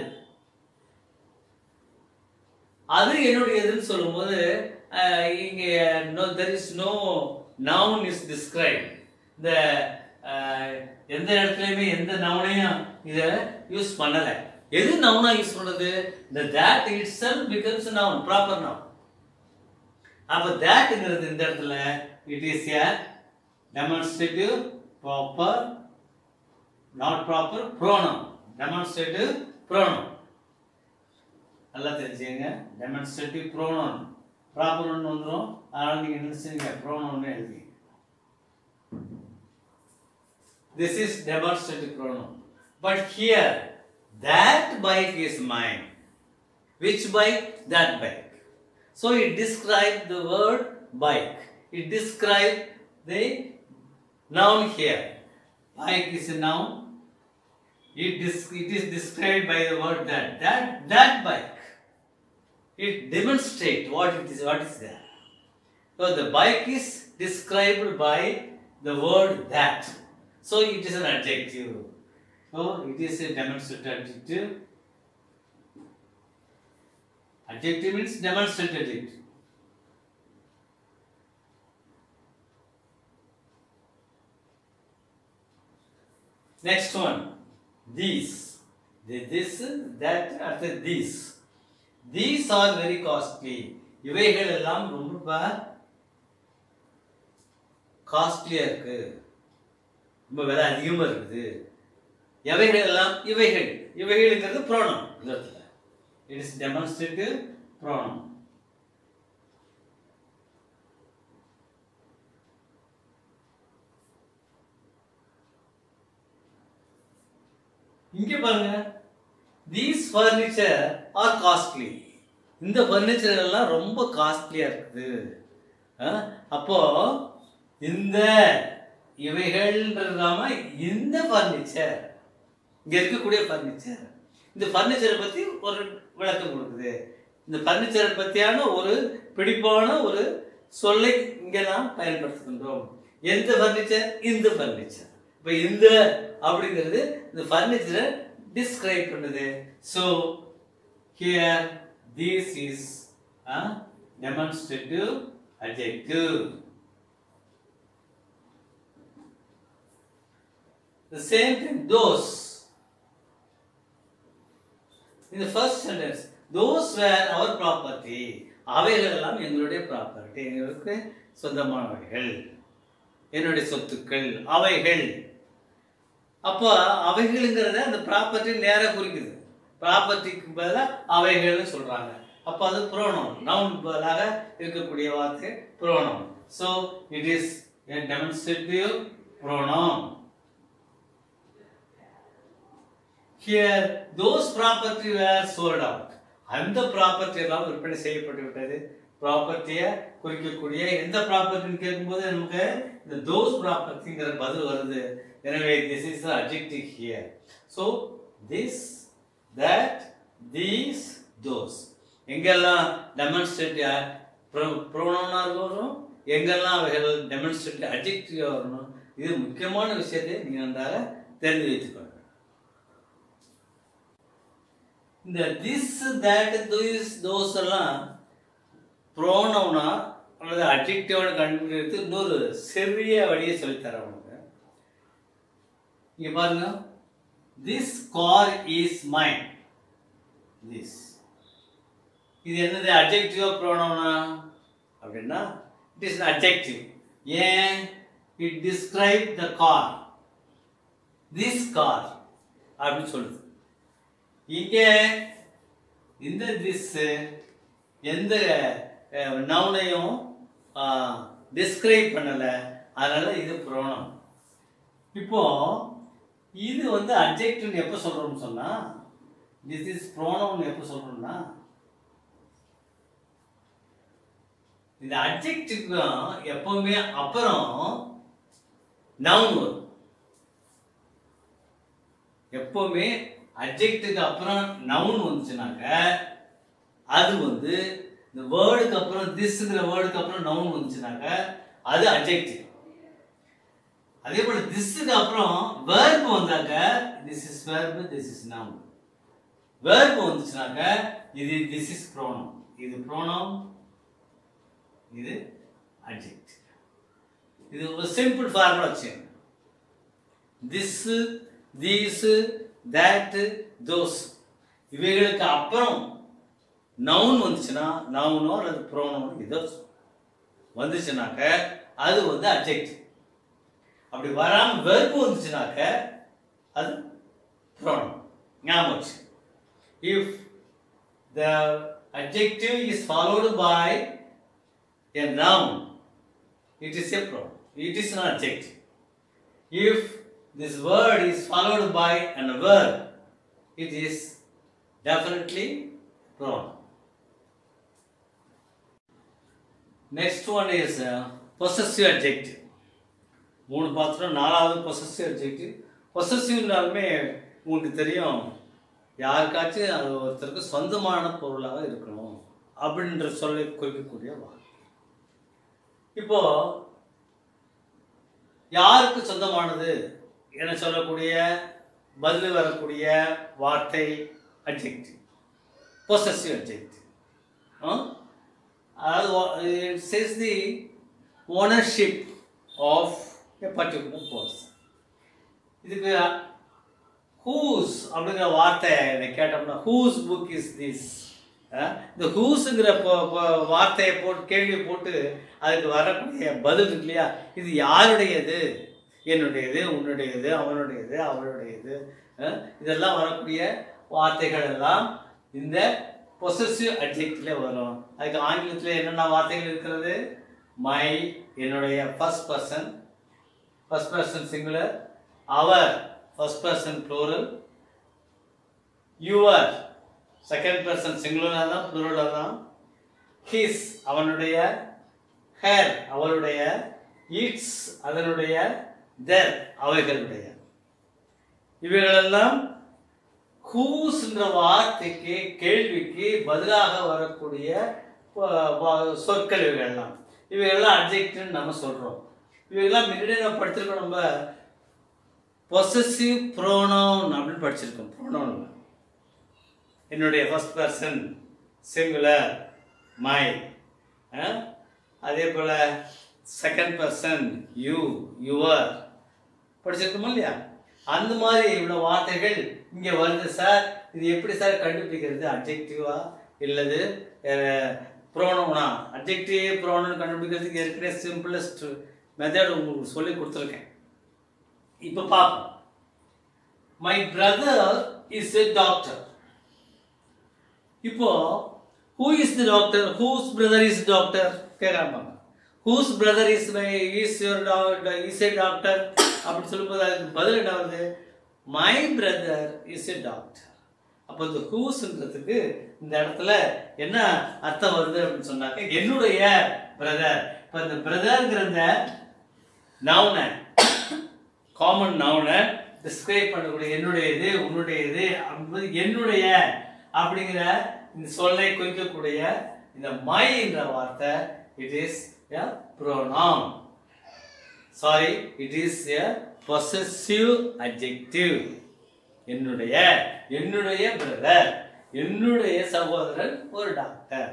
Speaker 1: அது என்னுடையதுன்னு சொல்லும்போது அஹ், இங்க no there is no noun is describe இந்த அஹ், எந்த இடத்துலயுமே எந்த நவுனையும் இத யூஸ் பண்ணல எது நவுனா யூஸ் பண்ணது இந்த that itself becomes a noun proper noun அப்ப thatங்கிறது இந்த இடத்துல it is a demonstrative proper not proper pronoun demonstrative pronoun நல்லா தெரிஞ்சுங்க demonstrative pronoun proper ஒன்று வந்துடும் அதனால நீங்க நினைச்சுங்க pronoun எழுதி this is demonstrative pronoun but here that bike is mine which bike that bike so it describes the word bike it describes the noun here bike is a noun it, dis- it is described by the word that that that bike it demonstrates what it is what is there so the bike is described by the word that so it is an adjective so it is a demonstrative adjective adjective means demonstrative adjective Next one, these. The- This, that, after these. These are very costly. இவைகள் எல்லாம் ரொம்ப காஸ்ட்லியா இருக்கு ரொம்ப விலை அதிகமா இருக்குது எவைகள் எல்லாம் இவைகள் இவைகள்ங்கிறது ப்ரோனம் இந்த இடத்துல இட் இஸ் டெமான்ஸ்ட்ரேட்டிவ் ப்ரோனம் இங்க பாருங்க தீஸ் ஃபர்னிச்சர் ஆர் காஸ்ட்லி இந்த ஃபர்னிச்சர் எல்லாம் ரொம்ப காஸ்ட்லியா இருக்குது அஹ், அப்போ இந்த இவைகள்ன்றதாம இந்த ஃபர்னிச்சர் இங்க இருக்கக்கூடிய ஃபர்னிச்சர் இந்த ஃபர்னிச்சரை பத்தி ஒரு விளக்கம் கொடுக்குது இந்த ஃபர்னிச்சரை பத்தியான ஒரு பிடிப்பான ஒரு சொல்லை இங்கெல்லாம் பயன்படுத்துகின்றோம் எந்த ஃபர்னிச்சர் இந்த ஃபர்னிச்சர் இப்போ இந்த அப்படிங்கிறது இந்த ஃபர்னிச்சரை டிஸ்கிரைப் பண்ணுது so here this is demonstrative adjective the same thing those in the first sentence those were our property அவைகள் எல்லாம் எங்களுடைய ப்ராப்பர்ட்டி எங்களுக்கு சொந்தமானவைகள் என்னுடைய சொத்துக்கள் அவைகள் அப்போ அவைகள்ங்கிறத அந்த ப்ராப்பர்ட்டி நேராக குறிக்குது ப்ராப்பர்ட்டிக்கு பதிலாக அவைகள்னு சொல்றாங்க அப்போ அது ப்ரோனோன் நவுன் பதிலாக இருக்கக்கூடிய வார்த்தை pronoun so it is a demonstrative pronoun here those property were sold out அந்த ப்ராப்பர்ட்டி எல்லாம் விற்பனை செய்யப்பட்டு விட்டது ப்ராப்பர்ட்டியை குறிக்கக்கூடிய எந்த ப்ராப்பர்ட்டின்னு கேட்கும்போது நமக்கு இந்த தோஸ் ப்ராப்பர்ட்டிங்கிற பதில் வருது எனவே this is adjective here so this that these those எங்கெல்லாம் டெமான்ஸ்ட்ரேட்டிவ் ப்ரோனோனாக வரும் எங்கெல்லாம் அவைகள் டெமான்ஸ்ட்ரேட்டிவ் அட்ஜெக்டிவாக வரணும் இது முக்கியமான விஷயத்தை நீங்கள் நன்றாக தெரிந்து வைத்துக்கொள்ள இந்த திஸ் தட் திஸ் தோஸ் எல்லாம் ப்ரோனவுனா அல்லது அட்ஜெக்டிவோட கண்டுபிடிக்கிறது இன்னொரு சிறிய வழியை சொல்லித்தரேன் உனக்கு இங்க பாருங்க this car is mine this இது என்னது அட்ஜெக்டிவா ப்ரோனவுனா அப்படின்னா இட் இஸ் அட்ஜெக்டிவ் ஏன் it describe the car this car அப்படின்னு சொல்லுது இங்கே இந்த திஸ் எந்த நவுனையும் டிஸ்கிரைப் பண்ணல அதனால இது ப்ரோனம் இப்போ இது வந்து அட்ஜெக்டிவ் எப்போ சொல்றோம்னு சொன்னா திஸ் இஸ் ப்ரோனவுன் எப்போ சொல்றோம்னா இந்த அட்ஜெக்டிவ்க்கும் எப்பவுமே அப்புறம் நவுன் வரும் எப்பவுமே அட்ஜெக்ட்டுக்கு அப்புறம் நவுன் வந்துச்சுனாக்க அது வந்து இந்த வேர்டுக்கு அப்புறம் திஸ்ங்கிற வேர்டுக்கு அப்புறம் நவுன் வந்துச்சுனாக்க அது அட்ஜெக்டிவ் அதே போல திஸ்ஸுக்கு அப்புறம் வேர்பு வந்தாக்க this is verb this is noun verb வந்துச்சுனாக்க இது திஸ் இஸ் ப்ரோனம் இது ப்ரோனம் இது அட்ஜெக்டிவ் இது ஒரு சிம்பிள் ஃபார்முலா வச்சுங்க திஸ் தீஸ் தட் தோஸ் இவைகளுக்கு அப்புறம் நவுன் வந்துச்சுன்னா நவுனோ அல்லது ப்ரோனோ இதோ வந்துச்சுனாக்க அது வந்து அட்ஜெக்டிவ் அப்படி வராம வெறுப்பு வந்துச்சுனாக்க அது ப்ரோனம் ஞாபகம் வச்சு if the adjective is followed by a noun, it is a pronoun. It is an adjective. If this word is followed by an verb, it is definitely pronoun. Next one is uh, possessive adjective. மூணு பாத்திரம் நாலாவது possessive adjective பொசசிவ்னாலுமே உங்களுக்கு தெரியும் யாருக்காச்சும் அது ஒருத்தருக்கு சொந்தமான பொருளாக இருக்கணும் அப்படின்ற சொல்லை குறிக்கக்கூடிய வார்த்தை இப்போ யாருக்கு சொந்தமானது என சொல்லக்கூடிய பதில் வரக்கூடிய வார்த்தை அட்ஜெக்டிவ் பொசசிவ் அட்ஜெக்டிவ் அதாவது it says the ownership of a particular person இதுக்கு ஹூஸ் அப்படிங்கிற வார்த்தை என்னை கேட்டோம்னா ஹூஸ் புக் இஸ் திஸ் இந்த ஹூஸுங்கிற வார்த்தையை போட்டு கேள்வியை போட்டு அதுக்கு வரக்கூடிய பதில் இருக்கு இல்லையா இது யாருடையது என்னுடையது உன்னுடையது அவனுடையது அவளுடையது அஹ், இதெல்லாம் வரக்கூடிய வார்த்தைகள் எல்லாம் இந்த பொசசிவ் அட்ஜெக்டிவ்ல வரும் அதுக்கு ஆங்கிலத்தில் என்னென்ன வார்த்தைகள் இருக்கிறது மை என்னுடைய first person first person singular our first person plural your second person சிங்குலராக தான் ப்ளூரலாக தான் ஹிஸ் அவனுடைய ஹேர் அவளுடைய இட்ஸ் அதனுடைய தெர் அவைகளுடைய இவைகளெல்லாம் ஹூஸ்ன்ற வார்த்தைக்கு கேள்விக்கு பதிலாக வரக்கூடிய வ- வ- சொற்கள் இவைகள்லாம் இவையெல்லாம் அட்ஜெக்ட்னு நம்ம சொல்கிறோம் இவையெல்லாம் முன்னாடியே நம்ம படிச்சிருக்கோம் நம்ம பொசசிவ் ப்ரோனவுன் அப்படின்னு படிச்சிருக்கோம் ப்ரோனவுன் என்னுடைய ஃபர்ஸ்ட் பர்சன் சிங்குலர் மை அதே போல் செகண்ட் பர்சன் யூ யுவர் படிச்சிருக்கோமா இல்லையா அந்த மாதிரி இவ்வளோ வார்த்தைகள் இங்கே வருது சார் இது எப்படி சார் கண்டுபிடிக்கிறது அப்ஜெக்டிவா இல்லது ப்ரோனவுனா அப்ஜெக்டிவ் ப்ரோனவுன் கண்டுபிடிக்கிறதுக்கு ஏற்கனவே சிம்பிளஸ்ட் மெத்தட் உங்களுக்கு சொல்லி கொடுத்துருக்கேன் இப்போ பார்ப்போம் my brother is a doctor இப்போ who is the doctor whose brother is doctor கேட்குறாங்க whose brother is my is your doctor is a doctor அப்படி சொல்லும்போது அதுக்கு பதில் என்ன வருது my brother is a doctor அப்போ இந்த ஹூஸ்ன்றதுக்கு இந்த இடத்துல என்ன அர்த்தம் வருது அப்படின்னு சொன்னாக்க என்னுடைய பிரதர் இப்போ இந்த பிரதர்ங்கிற இந்த நவுனை காமன் நவுனை டிஸ்கிரைப் பண்ணக்கூடிய என்னுடைய இது உன்னுடைய இது அப்படின்பது என்னுடைய அப்படிங்கிற இந்த சொல்லை குறிக்கக்கூடிய இந்த மை என்ற வார்த்தை it is a pronoun sorry it is a possessive adjective என்னுடைய என்னுடைய பிரதர் என்னுடைய சகோதரன் ஒரு doctor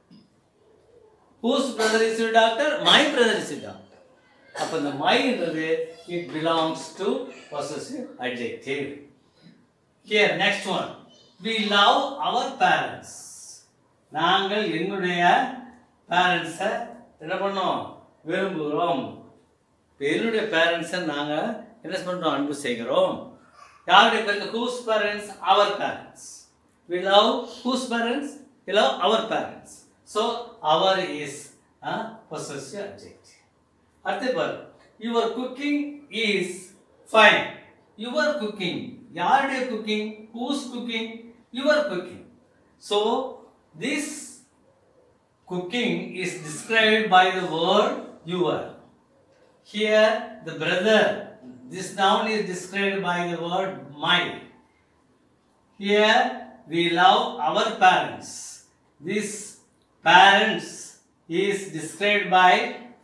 Speaker 1: whose brother is doctor my brother is doctor அப்போ இந்த மைன்றது it belongs to possessive adjective here next one we love our parents நாங்கள் எங்களுடைய பேரண்ட்ஸை என்ன பண்ணோம் விரும்புகிறோம் இப்போ என்னுடைய பேரண்ட்ஸை நாங்கள் என்ன பண்ணுறோம் அன்பு செய்கிறோம் யாருடைய parent whose parents our parents we love whose parents we love our parents so our is possessive object அடுத்து பாரு your cooking is fine your cooking யாருடைய cooking whose cooking your cooking so this cooking is described by the word your. Here, the brother, this noun is described by the word my. Here, we love our parents. This parents is described by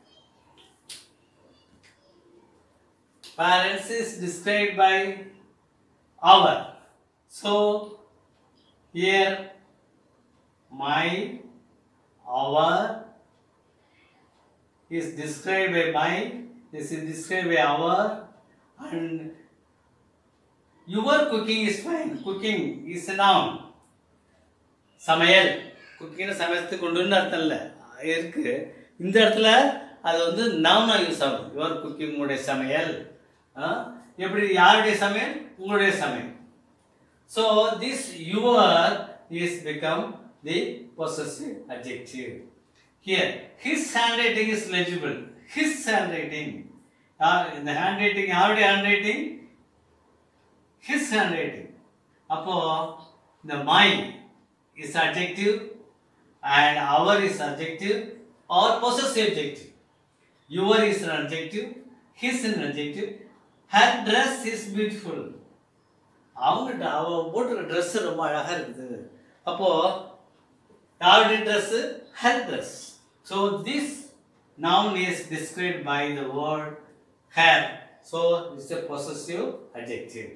Speaker 1: parents is described by our. So, here, my our is described by my, this is described by our, and your cooking is fine. Cooking is a noun. சமையல் குக்கிங்னு சமையத்துக்கு கொண்டுன்னு அர்த்தம் இல்லை இருக்கு இந்த இடத்துல அது வந்து நவுனாக use ஆகும் யுவர் குக்கிங் உங்களுடைய சமையல் ஆ? எப்படி யாருடைய சமையல் உங்களுடைய சமையல் So this your is become the possessive adjective. Here, his handwriting is legible. His handwriting. Uh, in the handwriting, யாருடைய handwriting? His handwriting. அப்போ the my is adjective and our is adjective or possessive adjective. Your is an adjective, his is an adjective. Her dress is beautiful. அவங்ககிட்ட அவ போட்டுற dress ரொம்ப அழகா இருக்குது அப்போ யாருடைய dress her dress so this noun is described by the word her so it's a possessive adjective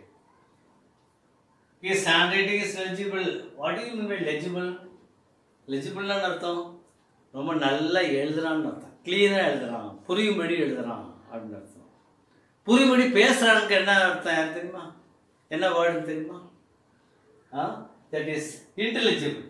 Speaker 1: is handwriting is legible what you mean by legible லெஜிபிள்னு அர்த்தம் ரொம்ப நல்லா எழுதுறான்னு அர்த்தம் கிளீனாக எழுதுறான் புரியும்படி எழுதுறான் அப்படின்னு அர்த்தம் புரியும்படி பேசுறானுக்கு என்ன அர்த்தம் யாருக்கு தெரியுமா என்ன வேர்டு தெரியுமா தட் இஸ் இன்டெலிஜிபிள்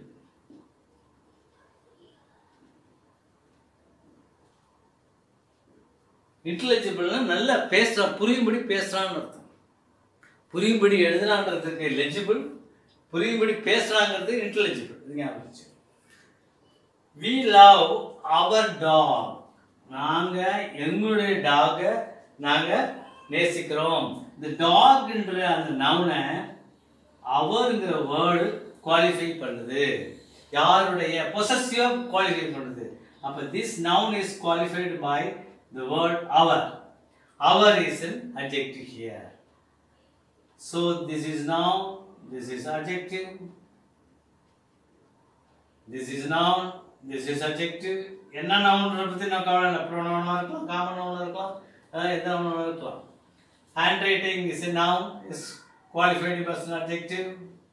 Speaker 1: இன்டெலிஜிபிள்னா நல்லா பேசுறான் புரியும்படி பேசுறான்னு அர்த்தம் புரியும்படி எழுதுறான்றதுக்கு லெஜிபிள் புரியும்படி பேசுறாங்கிறது இன்டெலிஜிபிள் இது ஞாபகம் வச்சுக்கோங்க. we love our dog நாங்க எங்களுடைய டாகை நாங்க நேசிக்கிறோம் இந்த டாக்ன்ற அந்த நவுனை அவருங்கிற வேர்டு குவாலிஃபை பண்ணுது யாருடைய பொசசிவ் குவாலிஃபை பண்ணுது அப்ப this noun is qualified by the word our our is an adjective here so this is noun this is adjective this is noun this is adjective என்ன நவுன்ற பத்தி நான் கவலை இல்லை ப்ரோனவுனா இருக்கலாம் காமன் நவுனா இருக்கலாம் அஹ் எந்த நவுனா இருக்கலாம் handwriting is a noun is qualified person adjective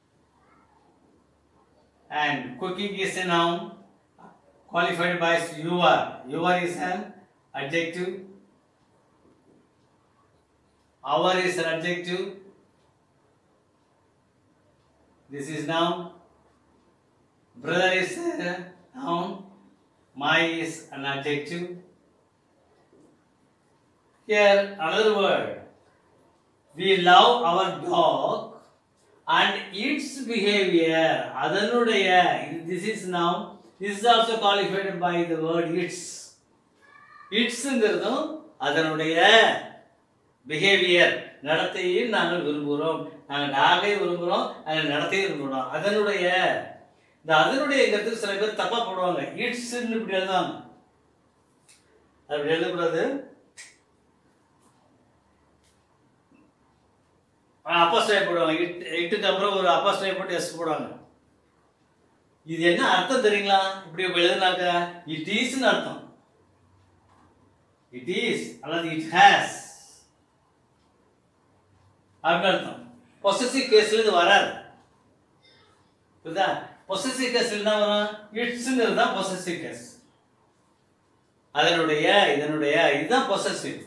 Speaker 1: and cooking is a noun qualified by your your is an adjective our is an adjective this is noun brother is a noun my is an adjective here another word we love our dog and its behavior அதனுடைய this is now this is also qualified by the word its இட்ஸுங்கிறதும் அதனுடைய behaviour நடத்தையை நாங்கள் விரும்புகிறோம் நாங்கள் டாகை விரும்புகிறோம் நாங்கள் நடத்தையை விரும்புகிறோம் அதனுடைய இந்த அதனுடையங்கிறதுக்கு சில பேர் தப்பா போடுவாங்க இட்ஸ்ன்னு இப்படி எழுதுவாங்க அது அப்படி எழுதக்கூடாது அப்பஸ்டாய் போடுவாங்க இட் இட்டுக்கு அப்புறம் ஒரு அப்பஸ்டாய் போட்டு எஸ் போடுவாங்க இது என்ன அர்த்தம் தெரியுங்களா இப்படி எழுதுனாக்க இட் ஈஸ்னு அர்த்தம் இட் ஈஸ் அல்லது இட் ஹேஸ் அப்படின்னு அர்த்தம் பொசசிவ் கேஸ்ல இது வராது புரியுதா பொசசிவ் கேஸ்ல என்ன வரும் இட்ஸ்ங்கிறது தான் பொசசிவ் கேஸ் அதனுடைய இதனுடைய இதுதான் பொசசிவ்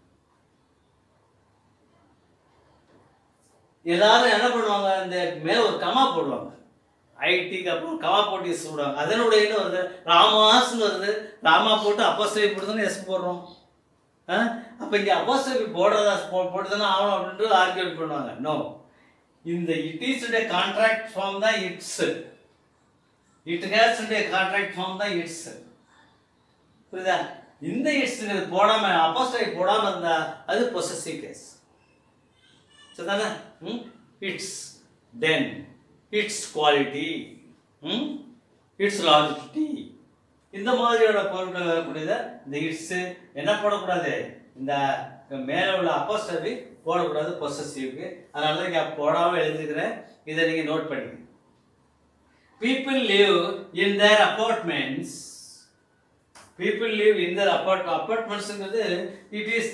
Speaker 1: எல்லாரும் என்ன பண்ணுவாங்க இந்த மேல ஒரு கமா போடுவாங்க ஐடிக்கு அப்புறம் கமா போட்டு எஸ் போடுவாங்க அதனுடைய வருது ராமாஸ்னு வருது ராமா போட்டு அப்பஸ்டவி போடுதுன்னு எஸ் போடுறோம் ஆ? அப்ப இங்க அப்பஸ்டவி போடுறதா போ- போட்டுதானே ஆகணும் அப்படின்ட்டு ஆர்கியூட் பண்ணுவாங்க நோ இந்த இட் இஸ் கான்ட்ராக்ட் ஃபார்ம் தான் it's it has contract form தான் இட்ஸ் புரியுதா இந்த இட்ஸ்ங்கிறது போடாம அப்பஸ்டவி போடாம இருந்தா அது பொசசிவ் கேஸ் சரிதானே hmm it's then it's quality hmm it's லாஜிட்டி இந்த மாதிரியான பொருட்கள் வரக்கூடியத இந்த இட்ஸ் என்ன போடக்கூடாது இந்த மேலே உள்ள அப்போஸ்டவி போடக்கூடாது பொசசிவ்க்கு அதனால தான் இங்கே போடாமல் எழுதிக்கிறேன் இதை நீங்கள் நோட் பண்ணிக்க people live in their apartments people live in their apart apartmentsங்கிறது it is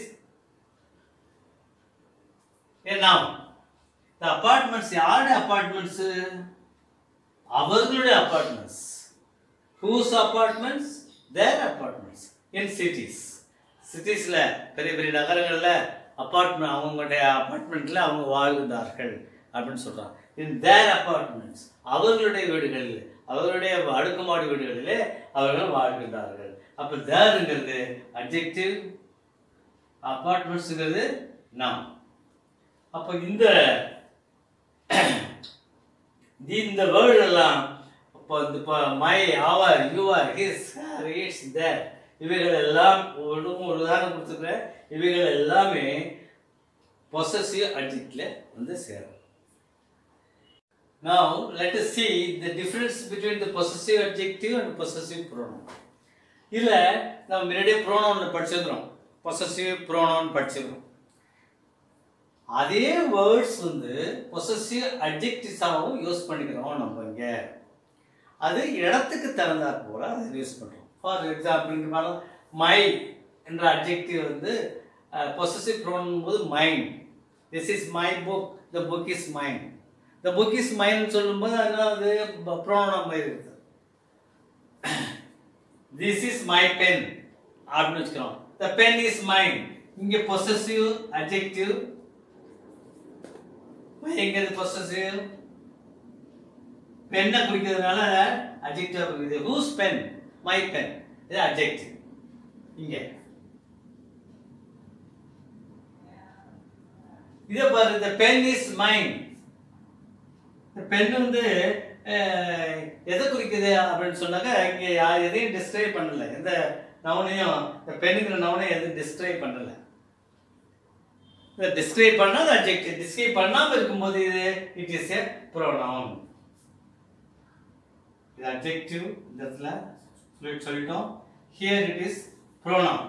Speaker 1: a noun the apartments யாருடைய அபார்ட்மெண்ட்ஸ் அவர்களுடைய apartments whose apartments their apartments in cities சிட்டிஸ்ல பெரிய பெரிய நகரங்கள்ல அபார்ட்மெண்ட் அவங்களுடைய அபார்ட்மெண்ட்ல அவங்க வாழ்கின்றார்கள் அப்படின்னு சொல்றாங்க இன் தேர் அபார்ட்மெண்ட்ஸ் அவர்களுடைய வீடுகளில் அவர்களுடைய அடுக்குமாடி வீடுகளிலே அவர்கள் வாழ்கின்றார்கள் அப்ப தேருங்கிறது அப்ஜெக்டிவ் அபார்ட்மெண்ட்ஸுங்கிறது நாம் அப்போ இந்த இந்த வேர்டு எல்லாம் இப்போ இப்போ my our your his her its their இவைகள் எல்லாம் ஒரு ஒரு உதாரணம் கொடுத்துருக்கேன் இவைகள் எல்லாமே பொசசிவ் அட்ஜெக்ட்ல வந்து சேரும் Now let us see the difference between the possessive adjective and possessive pronoun. இல்ல நம்ம முன்னாடியே ப்ரோனவுன் படிச்சிருக்கிறோம் பொசசிவ் ப்ரோனவுன் படிச்சிருக்கிறோம் அதே வேர்ட்ஸ் வந்து பொசசிவ் அட்ஜெக்டிவ்ஸாகவும் யூஸ் பண்ணிக்கிறோம் நம்ம இங்க அது இடத்துக்கு தகுந்தாற் போல அதை யூஸ் பண்றோம் ஃபார் எக்ஸாம்பிள் மை என்ற அட்ஜெக்டிவ் வந்து பொசசிவ் ப்ரோனவுன் போது mine this is my book the book is mine the book is mine சொல்லும்போது அதெல்லாம் அது ப்ரோனவுன் மாதிரி இருக்குது திஸ் இஸ் மை பென் அப்படின்னு வச்சுக்கிறோம் த பென் இஸ் மைன் இங்க பொசசிவ் அட்ஜெக்டிவ் எங்கிறது பொசசிவ் பெண்ணை குறிக்கிறதுனால அட்ஜெக்டிவ் குறிக்குது ஹூஸ் பென் மை பென் இது அட்ஜெக்டிவ் இங்க இதே பாரு இந்த பென் இஸ் மைன் பென் வந்து அஹ், எதை குறிக்குது அப்படின்னு சொன்னாக்க இங்க யா- எதையும் டிஸ்கிரைப் பண்ணல எந்த நவனையும் இந்த பெண்ணுங்கிற நவனை எதுவும் டிஸ்கிரைப் பண்ணல இதை டிஸ்கிரைப் பண்ணால் அட்ஜெக்டிவ் டிஸ்கிரைப் பண்ணாம இருக்கும்போது இது இட் இஸ் ஏ ப்ரோனவுன் இது அட்ஜெக்டிவ் இந்த இடத்துல சொல்லி சொல்லிட்டோம் here it is pronoun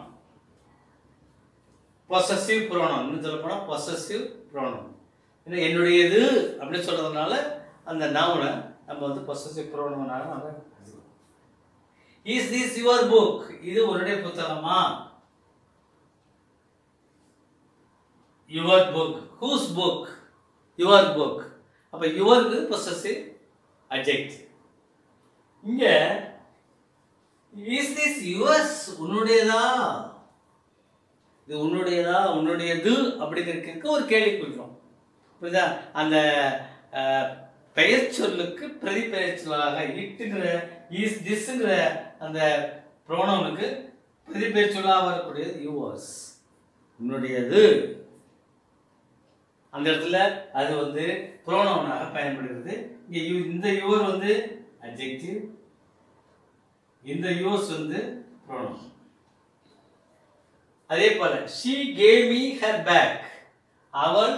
Speaker 1: possessive pronoun இன்னும் சொல்ல போனால் பொசசிவ் ப்ரோனவுன் ஏன்னா என்னுடையது அப்படின்னு சொல்றதுனால அந்த நவுனை நம்ம வந்து பொசசிவ் ப்ரோனவுனால நம்ம இஸ் திஸ் யுவர் புக் இது உன்னுடைய புத்தகமா your book whose book your book அப்ப யுவருக்கு பொசசிவ் அட்ஜெக்ட் இங்க இஸ் திஸ் யுவர்ஸ் உன்னுடையதா இது உன்னுடையதா உன்னுடையது அப்படிங்கிறதுக்கு ஒரு கேள்வி கொடுக்குறோம் புரியுதா அந்த அஹ், பெயர் சொல்லுக்கு பிரதி பெயர் சொல்லாக இட்டுங்கிற இஸ் திஸ்ங்கிற அந்த ப்ரோனவுனுக்கு பிரதி பெயர் சொல்லாக வரக்கூடியது யுவர்ஸ் உன்னுடையது அந்த இடத்துல அது வந்து ப்ரோனவுனாக பயன்படுகிறது இங்க யு- இந்த யுவர் வந்து அட்ஜெக்டிவ் இந்த யூஸ் வந்து ப்ரோனவுன் அதே போல she gave me her bag அவள்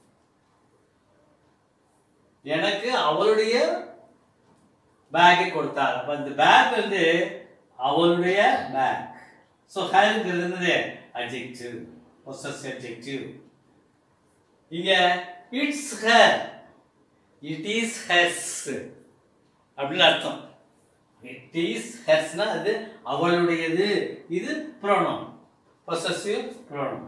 Speaker 1: எனக்கு அவளுடைய பேக்கை கொடுத்தாள் அப்ப இந்த பேக் வந்து அவளுடைய பேக் ஸோ ஹேருங்கிறது என்னது அட்ஜெக்டிவ் பொசஸ் அட்ஜெக்டிவ் இங்க it's her it is hers அப்படின்னு அர்த்தம் இட் இஸ் ஹெர்ஸ்னா அது அவளுடையது இது pronoun possessive pronoun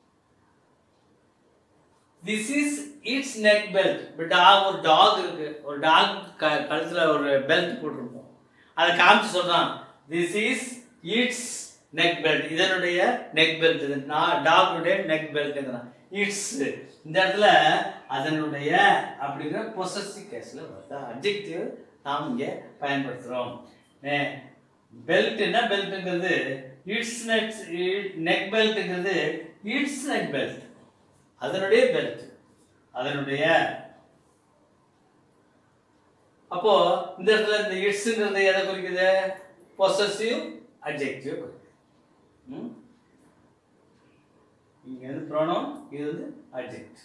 Speaker 1: this is its neck belt இப்போ டாக் ஒரு டாக் இருக்கு ஒரு டாக் க கழுத்துல ஒரு பெல்ட் போட்டிருப்போம் அதை காமிச்சு சொல்றான் this is its neck belt இதனுடைய நெக் பெல்ட் இது டாகுடைய நெக் பெல்ட்ங்கிறான் இட்ஸ் இந்த இடத்துல அதனுடைய அப்படிங்கிற பொசசிவ் கேஸில் வருது அப்ஜெக்டிவ் நாம் இங்கே பயன்படுத்துகிறோம் பெல்ட்னா பெல்ட்டுங்கிறது இட்ஸ் நெக் நெக் பெல்ட்டுங்கிறது இட்ஸ் நெக் பெல்ட் அதனுடைய பெல்ட் அதனுடைய அப்போ இந்த இடத்துல இந்த இட்ஸ்ங்கிறது எதை குறிக்குது பொசசிவ் அட்ஜெக்டிவ் குறிக்குது ம்? இங்க வந்து ப்ரோனோன் இது வந்து அட்ஜெக்ட்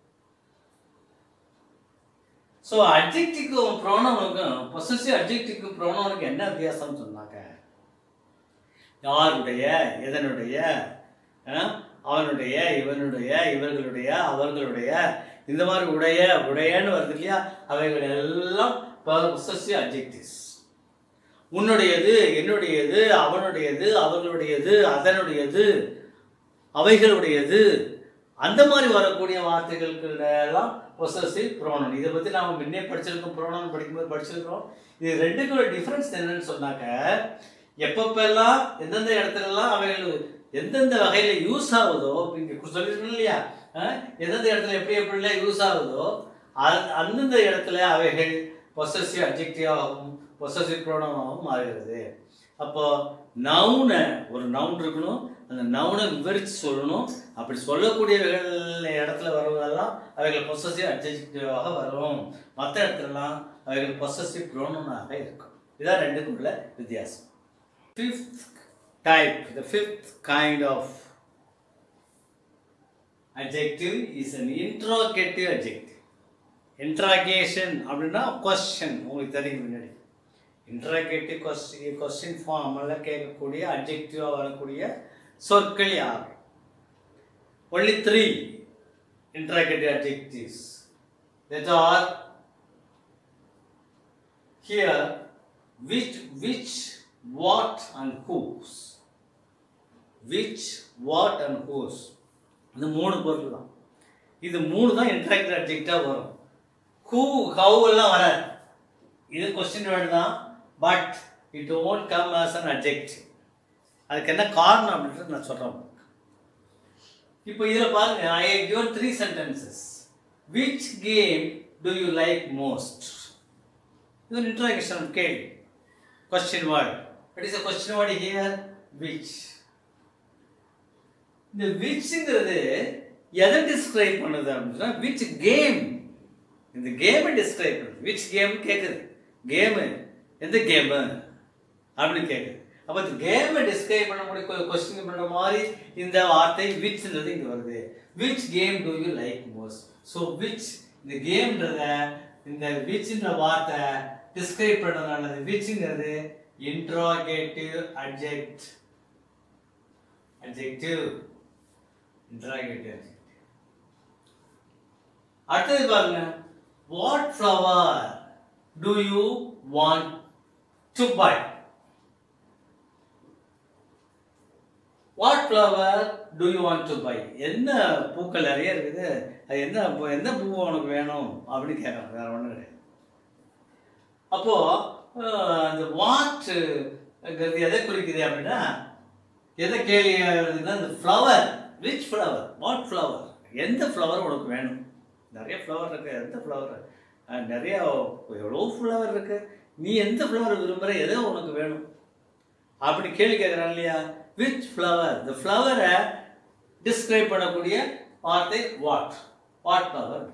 Speaker 1: ஸோ அட்ஜெக்டிவ்க்கும் ப்ரோனோனுக்கும் பொசசிவ் அட்ஜெக்டிவ்க்கும் ப்ரோனோனுக்கு என்ன வித்தியாசம் சொன்னாங்க யாருடைய எதனுடைய அஹ், அவனுடைய இவனுடைய இவர்களுடைய அவர்களுடைய இந்த மாதிரி உடைய உடையன்னு வருது இல்லையா அவைகள் எல்லாம் பொசசிவ் அட்ஜெக்டிவ்ஸ் உன்னுடையது என்னுடையது அவனுடையது அவர்களுடையது அதனுடையது அவைகளுடையது அந்த மாதிரி வரக்கூடிய வார்த்தைகளுக்கு எல்லாம் பொசசிவ் ப்ரோனன் இதை பற்றி நாம் முன்னே படிச்சிருக்கோம் ப்ரோனன் படிக்கும்போது படிச்சிருக்கிறோம் இது ரெண்டுக்குள்ள டிஃப்ரென்ஸ் என்னன்னு சொன்னாக்க எப்பப்பெல்லாம் எந்தெந்த இடத்துலலாம் அவைகள் எந்தெந்த வகையில் யூஸ் ஆகுதோ இங்கே சொல்லியிருக்கோம் இல்லையா அஹ், எந்தெந்த இடத்துல எப்படி எப்படிலாம் யூஸ் ஆகுதோ அது அந்தந்த இடத்துல அவைகள் பொசசிவ் அப்ஜெக்டிவாகவும் பொசசிவ் ப்ரோனமாகவும் மாறுகிறது அப்போ நவுனை ஒரு நவுன் இருக்கணும் அந்த நவுனை விவரித்து சொல்லணும் அப்படி சொல்லக்கூடியவைகள் இடத்துல வருவதெல்லாம் அவைகள் பொசசிவ் அப்ஜெக்டிவாக வரும் மற்ற இடத்துலலாம் அவைகள் பொசசிவ் ப்ரோனனாக இருக்கும் இதான் ரெண்டுக்கும் உள்ள வித்தியாசம் fifth type the fifth kind of adjective is an interrogative adjective interrogation அப்படின்னா கொஸ்டின் உங்களுக்கு தெரியும் முன்னாடி இன்ட்ராகேட்டிவ் கொஸ்டின் கொஸ்டின் ஃபார்மில் கேட்கக்கூடிய அப்ஜெக்டிவாக வரக்கூடிய சொற்கள் யார் only three interrogative adjectives that are here which which what and whose which what and whose இந்த மூணு பொருள் தான் இது மூணு தான் இன்ட்ராக்டிவ் அப்ஜெக்டாக வரும் ஹூ ஹவு எல்லாம் வராது இது கொஸ்டின் வேர்டு தான் but it won't come as an objective அதுக்கு என்ன காரணம் அப்படின்றது நான் சொல்கிறேன் இப்போ இதில் பாருங்க I given three sentences which game do you like most இது ஒரு இன்ட்ராகேஷன் கேள்வி question word it is a question word here which இந்த விச்ங்கிறது எதை டிஸ்கிரைப் பண்ணுது அப்படின்னா விச் கேம் இந்த கேமை டிஸ்கிரைப் பண்ணுது விச் கேம் கேட்குது கேமு எந்த கேமு அப்படின்னு கேட்குது அப்போ இந்த கேமை டிஸ்கிரைப் பண்ணக்கூடிய கொஸ்டின் பண்ணுற மாதிரி இந்த வார்த்தை விச்ன்றது இங்கே வருது which game do you like most so which இந்த கேம்ன்றத இந்த விச்ன்ற வார்த்தை டிஸ்கிரைப் பண்ணுறதுனால விச்ங்கிறது interrogative adject adjective interrogative adjective அடுத்தது பாருங்க what flower do you want to buy what flower do you want to buy என்ன பூக்கள் நிறைய இருக்குது அது என்ன பூ- எந்த பூ உனக்கு வேணும் அப்படின்னு கேட்குறாங்க வேற ஒன்றும் கிடையாது அப்போ அஹ், அந்த வாட்ங்கிறது எதை குறிக்குது அப்படின்னா எதை கேள்வி வருதுன்னா இந்த flower which flower what flower எந்த ஃப்ளவர் உனக்கு வேணும் நிறைய ஃப்ளவர் இருக்கு எந்த ஃப்ளவர் நிறைய எவ்வளோ ஃப்ளவர் இருக்கு நீ எந்த ஃப்ளவர் விரும்புகிற எதோ உனக்கு வேணும் அப்படி கேள்வி கேட்குறான் இல்லையா விச் ஃப்ளவர் இந்த ஃப்ளவரை டிஸ்கிரைப் பண்ணக்கூடிய வார்த்தை what what flower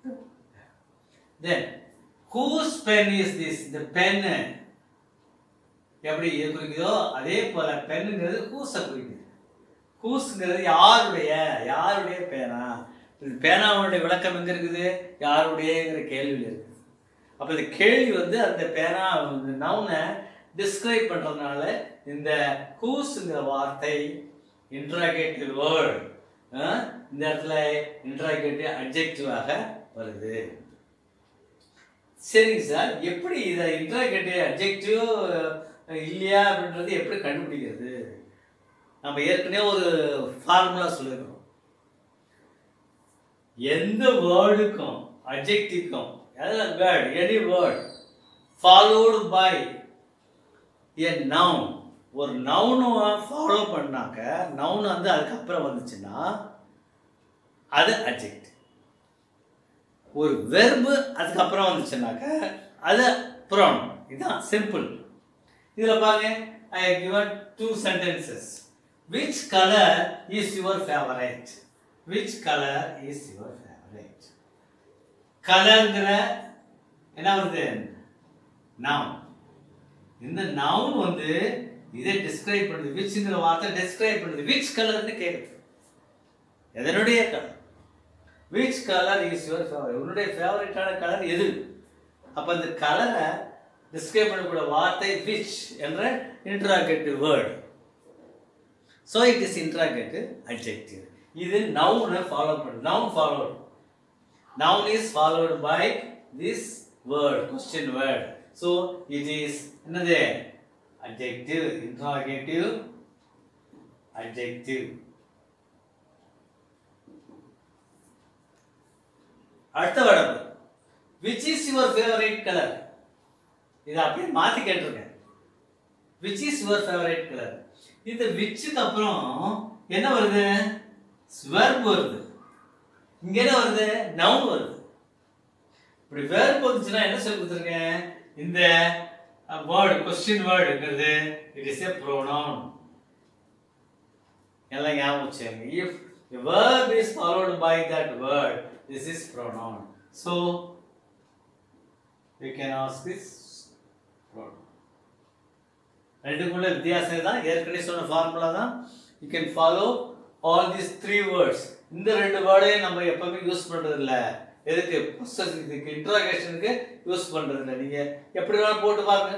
Speaker 1: then whose pen is this இந்த பென்னு எப்படி இது குறிக்குதோ அதே போல பெண்ணுங்கிறது ஹூஸை குறிக்குது ஹூஸ்ங்கிறது யாருடைய யாருடைய பேனா இது பேனாவுடைய விளக்கம் எங்க இருக்குது யாருடையங்கிற கேள்வியில் இருக்குது அப்போ இந்த கேள்வி வந்து அந்த பேனா நவுனை டிஸ்கிரைப் பண்ணுறதுனால இந்த ஹூஸுங்கிற வார்த்தை இன்ட்ராகேட்டிவ் வேர்ட் இந்த இடத்துல இன்ட்ராகேட்டிவ் அட்ஜெக்டிவாக வருது சரிங்க சார் எப்படி இதை இன்ட்ராகேட்டிவ் அட்ஜெக்டிவ் இல்லையா அப்படின்றது எப்படி கண்டுபிடிக்கிறது நம்ம ஏற்கனவே ஒரு ஃபார்முலா சொல்லியிருக்கோம் எந்த வேர்டுக்கும் அட்ஜெக்டிவ்க்கும் word any word followed by a noun ஒரு நவுனை ஃபாலோ பண்ணாக்க நவுன் வந்து அதுக்கப்புறம் வந்துச்சுன்னா அது அட்ஜெக்டிவ் ஒரு வெர்பு அதுக்கப்புறம் வந்துச்சுனாக்க அது ப்ரோனம் இதுதான் சிம்பிள் இதில் பாருங்க I given two sentences which colour is your favourite which colour is your favourite கலர்ங்கிற என்ன வருது நவுன் இந்த நவுன் வந்து இதை டிஸ்கிரைப் பண்ணுது விச்ங்கிற வார்த்தை டிஸ்கிரைப் பண்ணுது விச் கலர்னு கேட்குது எதனுடைய colour which colour is your favourite உன்னுடைய ஃபேவரட்டான கலர் எது அப்போ இந்த கலரை டிஸ்கிரைப் பண்ணக்கூடிய வார்த்தை விச் என்ற interrogative word so it is interrogative adjective இது நவுனை ஃபாலோ பண்ணுது noun followed noun is followed by this word question word so it is என்னது அட்ஜெக்டிவ் இன்ட்ராகேட்டிவ் அட்ஜெக்டிவ் அடுத்த வடம் which is your favourite colour இதை அப்படியே மாற்றி கேட்டிருக்கேன் which is your favourite colour இந்த விச்சுக்கு அப்புறம் என்ன வருது ஸ்வர்ப் வருது இங்க என்ன வருது நவுன் வருது இப்படி வேர்ப் வந்துச்சுன்னா என்ன சொல்லி கொடுத்துருக்கேன் இந்த வேர்டு கொஸ்டின் வேர்டுங்கிறது இட் இஸ் ஏ ப்ரோனவுன் எல்லாம் ஞாபகம் வச்சுக்கோங்க if a verb is followed by that word this is pronoun so we can ask this pronoun ரெண்டுக்குள்ள வித்தியாசம் தான் ஏற்கனவே சொன்ன ஃபார்முலா தான் you can follow all these three words இந்த ரெண்டு வேர்டையும் நம்ம எப்பவுமே யூஸ் பண்றது இல்ல எதுக்கு இதுக்கு இன்ட்ராகேஷனுக்கு யூஸ் பண்றது இல்ல நீங்க எப்படி வேணாலும் போட்டு பாருங்க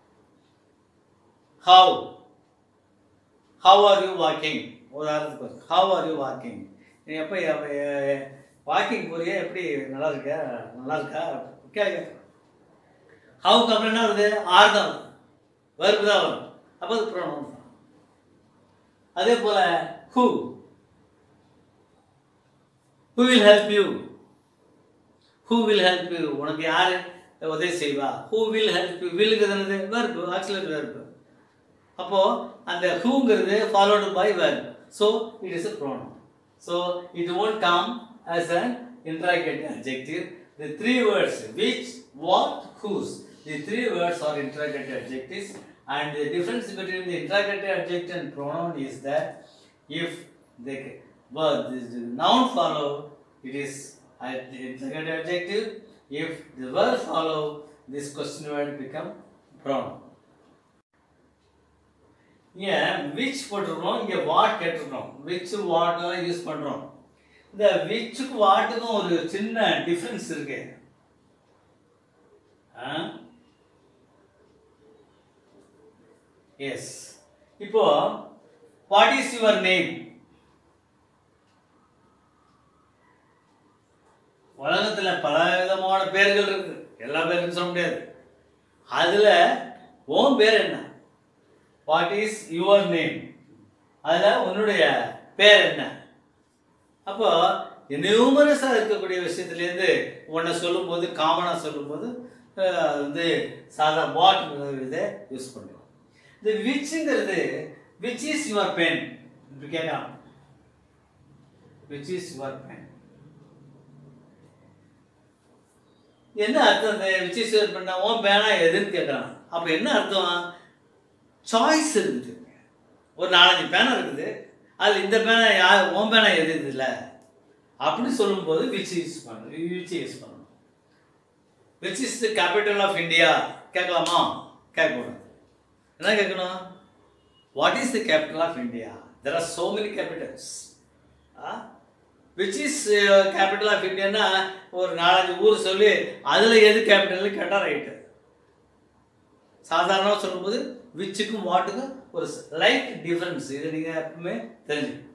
Speaker 1: how how are you walking உதாரணத்துக்கு ஹவ் ஆர் யூ வாக்கிங் நீ எப்போ வாக்கிங் போறியா எப்படி நல்லா இருக்க நல்லா இருக்கா கேட்க ஹவுக்கு அப்புறம் என்ன வருது ஆர் தான் வருது தான் வரும் அப்போ அது ப்ரோனவுன் தான் அதே போல who who will help you who will help you உனக்கு யாரு உதவி செய்வா ஹூ வில் ஹெல்ப் யூ வில்லுங்கிறது என்னது வெர்பு ஆக்சிலரி வெர்பு அப்போ அந்த ஹூங்கிறது followed by verb so it is a pronoun so it won't come as an interrogative adjective the three words which what whose the three words are interrogative adjectives and the difference between the interrogative adjective and pronoun is that if the verb the noun follow it is an interrogative adjective if the verb follow this question word become pronoun இங்க which போட்டிருக்கோம் இங்க what கேட்டிருக்கோம் which வாட்லாம் use பண்றோம் இந்த விச்சுக்கு வாட்டுக்கும் ஒரு சின்ன difference இருக்கு S இப்போ வாட் இஸ் யுவர் நேம் உலகத்துல பல விதமான பேர்கள் இருக்கு எல்லா பேருக்கும் சொல்ல முடியாது அதுல உன் பேர் என்ன வாட் இஸ் யுவர் நேம் அதில் உன்னுடைய பேர் என்ன அப்போ நியூமரஸாக இருக்கக்கூடிய விஷயத்துலேருந்து உன்னை சொல்லும்போது காமனாக சொல்லும்போது அஹ், அது வந்து சாதா வாட் இதை யூஸ் பண்ணுவோம் இந்த விச்சுங்கிறது விச் இஸ் யுவர் பென் இப்படி கேட்கலாம் விச் இஸ் யுவர் பென் என்ன அர்த்தம் இந்த விச் இஸ் யுவர் பென் உன் பேனா எதுன்னு கேட்குறான் அப்போ என்ன அர்த்தம் சாய்ஸ் இருக்குது ஒரு நாலஞ்சு பேனா இருக்குது அதில் இந்த பேனா யார் உன் பேனா எது இல்லை அப்படின்னு சொல்லும்போது விச் யூஸ் பண்ணணும் விச் யூஸ் பண்ணணும் which is the capital of India கேட்கலாமா கேட்கக்கூடாது என்ன கேட்கணும் what is the capital of India there are so many capitals which is capital of இந்தியான்னா ஒரு நாலஞ்சு ஊர் சொல்லி அதில் எது கேபிட்டல்னு கேட்டால் ரைட்டு சாதாரணமாக சொல்லும்போது விச்சுக்கும் வாட்டுக்கும் ஒரு லைட் டிஃப்ரென்ஸ் இது நீங்கள் எப்பவுமே தெரிஞ்சுக்கணும்